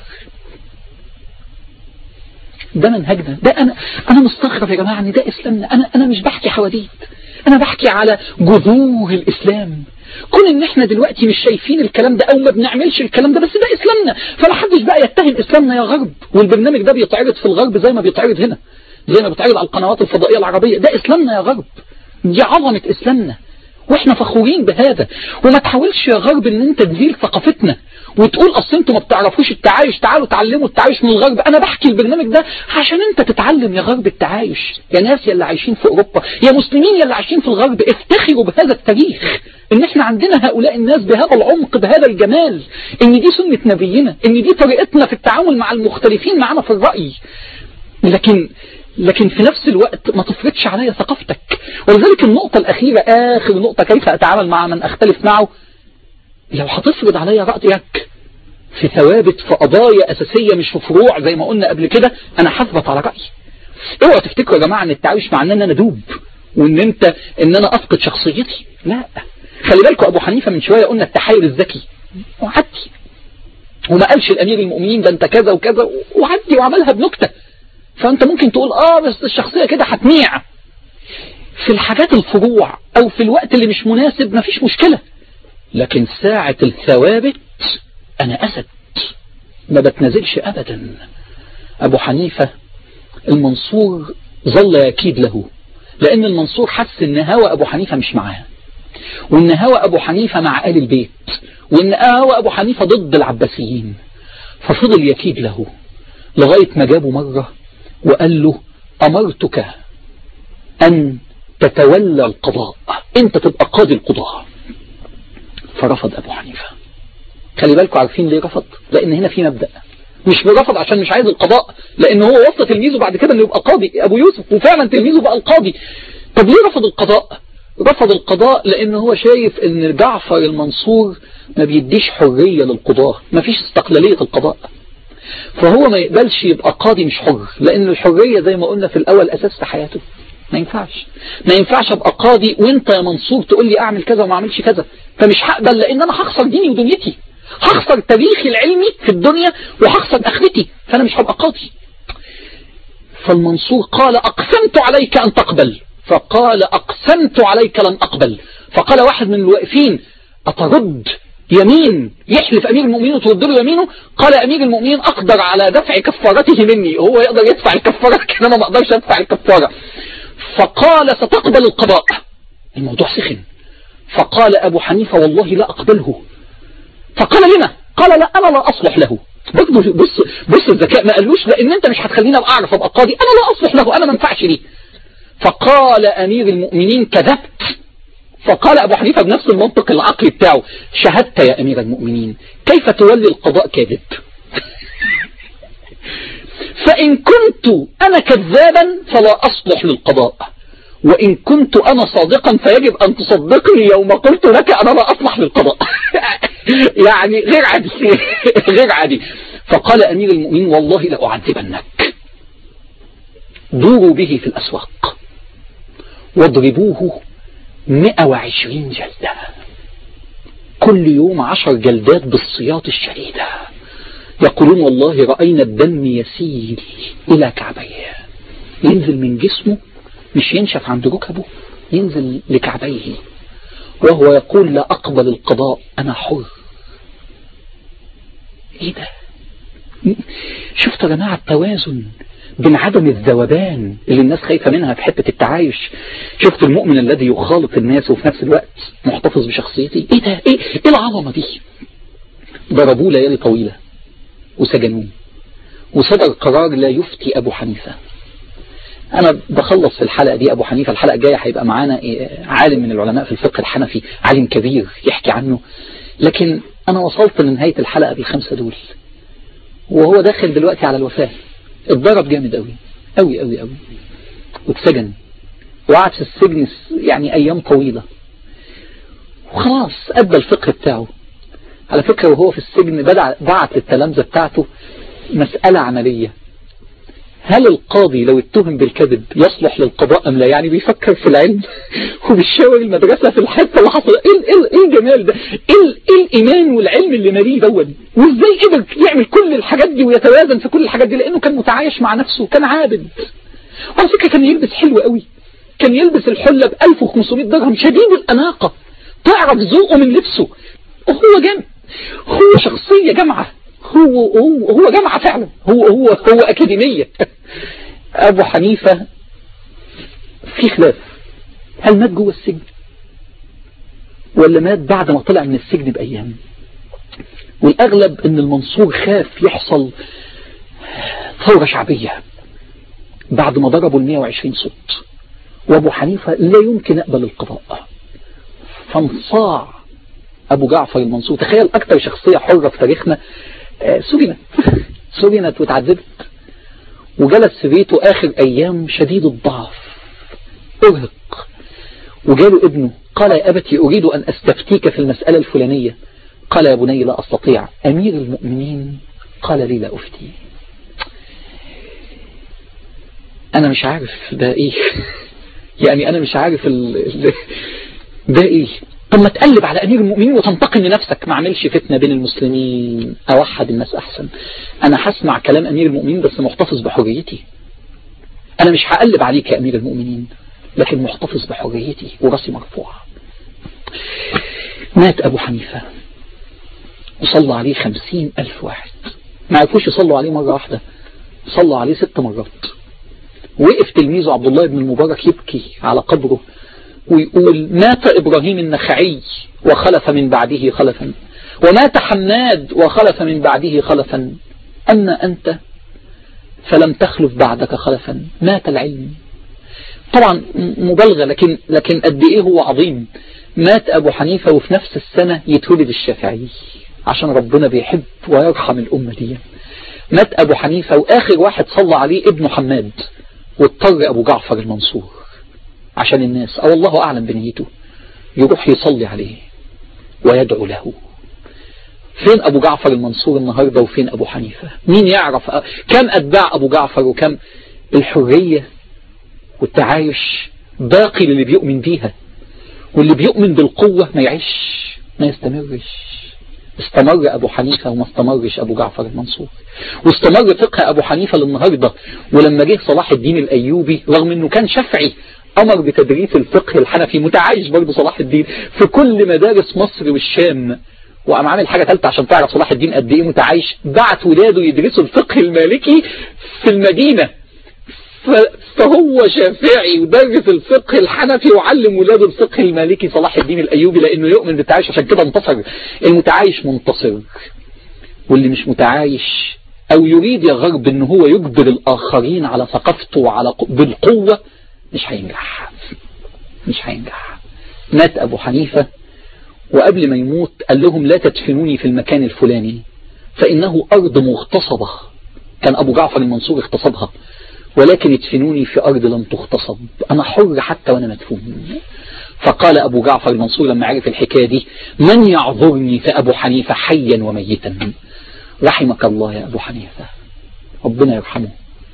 ده منهجنا ده أنا أنا مستغرب يا جماعة أن ده إسلامنا أنا أنا مش بحكي حواديت أنا بحكي على جذور الإسلام كون ان احنا دلوقتي مش شايفين الكلام ده او ما بنعملش الكلام ده بس ده اسلامنا فلا حدش بقى يتهم اسلامنا يا غرب والبرنامج ده بيتعرض في الغرب زي ما بيتعرض هنا زي ما بيتعرض على القنوات الفضائية العربية ده اسلامنا يا غرب دي عظمة اسلامنا واحنا فخورين بهذا وما تحاولش يا غرب ان انت تزيل ثقافتنا وتقول اصل انتوا ما بتعرفوش التعايش تعالوا تعلموا التعايش من الغرب انا بحكي البرنامج ده عشان انت تتعلم يا غرب التعايش يا ناس يا اللي عايشين في اوروبا يا مسلمين يا اللي عايشين في الغرب افتخروا بهذا التاريخ ان احنا عندنا هؤلاء الناس بهذا العمق بهذا الجمال ان دي سنة نبينا ان دي طريقتنا في التعامل مع المختلفين معنا في الرأي لكن لكن في نفس الوقت ما تفرضش عليا ثقافتك ولذلك النقطة الأخيرة آخر نقطة كيف أتعامل مع من أختلف معه لو هتفرض عليا رأيك في ثوابت في قضايا أساسية مش في فروع زي ما قلنا قبل كده أنا هثبت على رأيي اوعوا تفتكروا يا جماعة ان التعايش معناه ان انا دوب وان انت ان انا افقد شخصيتي لا خلي بالكم ابو حنيفة من شوية قلنا التحايل الذكي وعدي وما قالش الامير المؤمنين ده انت كذا وكذا وعدي وعملها بنكتة فانت ممكن تقول اه بس الشخصية كده هتميع في الحاجات الفروع او في الوقت اللي مش مناسب مفيش مشكلة لكن ساعة الثوابت انا اسد ما بتنزلش ابدا ابو حنيفة المنصور ظل يكيد له لان المنصور حس ان هوى ابو حنيفة مش معاه وان هوى ابو حنيفة مع آل البيت وان هوى ابو حنيفة ضد العباسيين ففضل يكيد له لغاية ما جابه مرة وقال له أمرتك أن تتولى القضاء أنت تبقى قاضي القضاء فرفض أبو حنيفة خلي بالكم عارفين ليه رفض لأن هنا في مبدأ مش برفض عشان مش عايز القضاء لأن هو وصى تلميذه بعد كده أنه يبقى قاضي أبو يوسف وفعلا تلميذه بقى القاضي طب ليه رفض القضاء رفض القضاء لأن هو شايف أن جعفر المنصور ما بيديش حرية للقضاء ما فيش استقلالية القضاء فهو ما يقبلش يبقى قاضي مش حر لأن الحرية زي ما قلنا في الأول أساس في حياته ما ينفعش ما ينفعش ابقى قاضي وانت يا منصور تقول لي اعمل كذا وما اعملش كذا فمش هقبل لان انا هخسر ديني ودنيتي هخسر تاريخي العلمي في الدنيا وهخسر اخرتي فانا مش هبقى قاضي فالمنصور قال اقسمت عليك ان تقبل فقال اقسمت عليك لن اقبل فقال واحد من الواقفين اترد يمين يحلف أمير المؤمنين وترد له يمينه قال أمير المؤمنين أقدر على دفع كفارته مني هو يقدر يدفع الكفارة لكن أنا ما أقدرش أدفع الكفارة فقال ستقبل القضاء الموضوع سخن فقال أبو حنيفة والله لا أقبله فقال لما قال لا أنا لا أصلح له برضه بص بص الذكاء ما قالوش لأن أنت مش هتخليني أبقى أعرف أبقى قاضي أنا لا أصلح له أنا ما ينفعش ليه فقال أمير المؤمنين كذبت فقال أبو حنيفة بنفس المنطق العقلي بتاعه شهدت يا أمير المؤمنين كيف تولي القضاء كاذب فإن كنت أنا كذابا فلا أصلح للقضاء وإن كنت أنا صادقا فيجب أن تصدقني يوم قلت لك أنا لا أصلح للقضاء يعني غير عادي غير عادي فقال أمير المؤمنين والله لأعذبنك دوروا به في الأسواق واضربوه 120 جلدة كل يوم عشر جلدات بالصياط الشديدة يقولون والله رأينا الدم يسيل إلى كعبيه ينزل من جسمه مش ينشف عند ركبه ينزل لكعبيه وهو يقول لا أقبل القضاء أنا حر إيه ده شفتوا يا جماعة التوازن بين عدم الذوبان اللي الناس خايفة منها في حتة التعايش شفت المؤمن الذي يخالط الناس وفي نفس الوقت محتفظ بشخصيتي ايه ده ايه, إيه العظمة دي ضربوه ليالي طويلة وسجنوه وصدر قرار لا يفتي ابو حنيفة انا بخلص في الحلقة دي ابو حنيفة الحلقة الجاية هيبقى معانا عالم من العلماء في الفقه الحنفي عالم كبير يحكي عنه لكن انا وصلت لنهاية الحلقة بالخمسة دول وهو داخل دلوقتي على الوفاة اتضرب جامد قوي قوي قوي قوي واتسجن وقعد في السجن يعني ايام طويلة وخلاص ادى الفقه بتاعه على فكرة وهو في السجن بدع بعت للتلامذة بتاعته مسألة عملية هل القاضي لو اتهم بالكذب يصلح للقضاء ام لا يعني بيفكر في العلم وبيشاور المدرسة في الحته اللي حصل ايه ايه ايه الجمال ده ايه ايه الايمان والعلم اللي ماليه دون وازاي قدر يعمل كل الحاجات دي ويتوازن في كل الحاجات دي لانه كان متعايش مع نفسه كان عابد وعلى فكره كان يلبس حلو قوي كان يلبس الحله ب 1500 درهم شديد الاناقه تعرف ذوقه من لبسه وهو جام هو شخصيه جامعه هو هو هو جامعة فعلا هو هو هو أكاديمية أبو حنيفة في خلاف هل مات جوه السجن ولا مات بعد ما طلع من السجن بأيام والأغلب أن المنصور خاف يحصل ثورة شعبية بعد ما ضربوا ال 120 صوت وأبو حنيفة لا يمكن يقبل القضاء فانصاع أبو جعفر المنصور تخيل أكثر شخصية حرة في تاريخنا سجنت سجنت وتعذبت وجلس في بيته آخر أيام شديد الضعف أرهق وجاله ابنه قال يا أبتي أريد أن أستفتيك في المسألة الفلانية قال يا بني لا أستطيع أمير المؤمنين قال لي لا أفتي أنا مش عارف ده إيه يعني أنا مش عارف ال... ده إيه طب ما تقلب على أمير المؤمنين وتنتقم لنفسك ما عملش فتنة بين المسلمين أوحد الناس أحسن أنا هسمع كلام أمير المؤمنين بس محتفظ بحريتي أنا مش هقلب عليك يا أمير المؤمنين لكن محتفظ بحريتي وراسي مرفوعة مات أبو حنيفة وصلى عليه خمسين ألف واحد ما عرفوش يصلوا عليه مرة واحدة صلوا عليه ست مرات وقف تلميذه عبد الله بن المبارك يبكي على قبره ويقول مات إبراهيم النخعي وخلف من بعده خلفا ومات حماد وخلف من بعده خلفا أما أنت فلم تخلف بعدك خلفا مات العلم طبعا مبالغة لكن لكن قد إيه هو عظيم مات أبو حنيفة وفي نفس السنة يتولد الشافعي عشان ربنا بيحب ويرحم الأمة دي مات أبو حنيفة وآخر واحد صلى عليه ابن حماد واضطر أبو جعفر المنصور عشان الناس أو الله أعلم بنيته يروح يصلي عليه ويدعو له فين أبو جعفر المنصور النهاردة وفين أبو حنيفة مين يعرف كم أتباع أبو جعفر وكم الحرية والتعايش باقي للي بيؤمن بيها واللي بيؤمن بالقوة ما يعيش ما يستمرش استمر أبو حنيفة وما استمرش أبو جعفر المنصور واستمر فقه أبو حنيفة للنهاردة ولما جه صلاح الدين الأيوبي رغم أنه كان شافعي أمر بتدريس الفقه الحنفي متعايش برضه صلاح الدين في كل مدارس مصر والشام وقام عامل حاجة ثالثة عشان تعرف صلاح الدين قد ايه متعايش بعت ولاده يدرسوا الفقه المالكي في المدينة فهو شافعي ودرس الفقه الحنفي وعلم ولاده الفقه المالكي صلاح الدين الأيوبي لأنه يؤمن بالتعايش عشان كده انتصر المتعايش منتصر واللي مش متعايش أو يريد يا غرب أنه هو يجبر الآخرين على ثقافته وعلى بالقوة مش هينجح مش هينجح مات أبو حنيفة وقبل ما يموت قال لهم لا تدفنوني في المكان الفلاني فإنه أرض مغتصبة كان أبو جعفر المنصور اغتصبها ولكن ادفنوني في أرض لم تغتصب أنا حر حتى وأنا مدفون فقال أبو جعفر المنصور لما عرف الحكاية دي من يعذرني فأبو حنيفة حيا وميتا رحمك الله يا أبو حنيفة ربنا يرحمه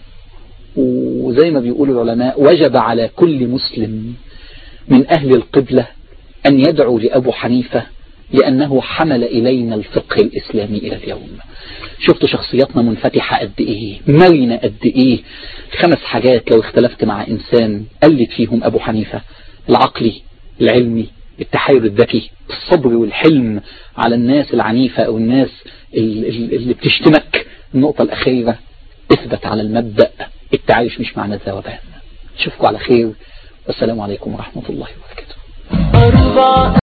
وزي ما بيقول العلماء وجب على كل مسلم من أهل القبلة أن يدعو لأبو حنيفة لأنه حمل إلينا الفقه الإسلامي إلى اليوم شفتوا شخصياتنا منفتحة قد إيه مرنة قد إيه خمس حاجات لو اختلفت مع إنسان قلت فيهم أبو حنيفة العقلي العلمي التحير الذكي الصبر والحلم على الناس العنيفة أو الناس اللي بتشتمك النقطة الأخيرة اثبت على المبدأ التعايش مش معنى الذوبان اشوفكم على خير والسلام عليكم ورحمة الله وبركاته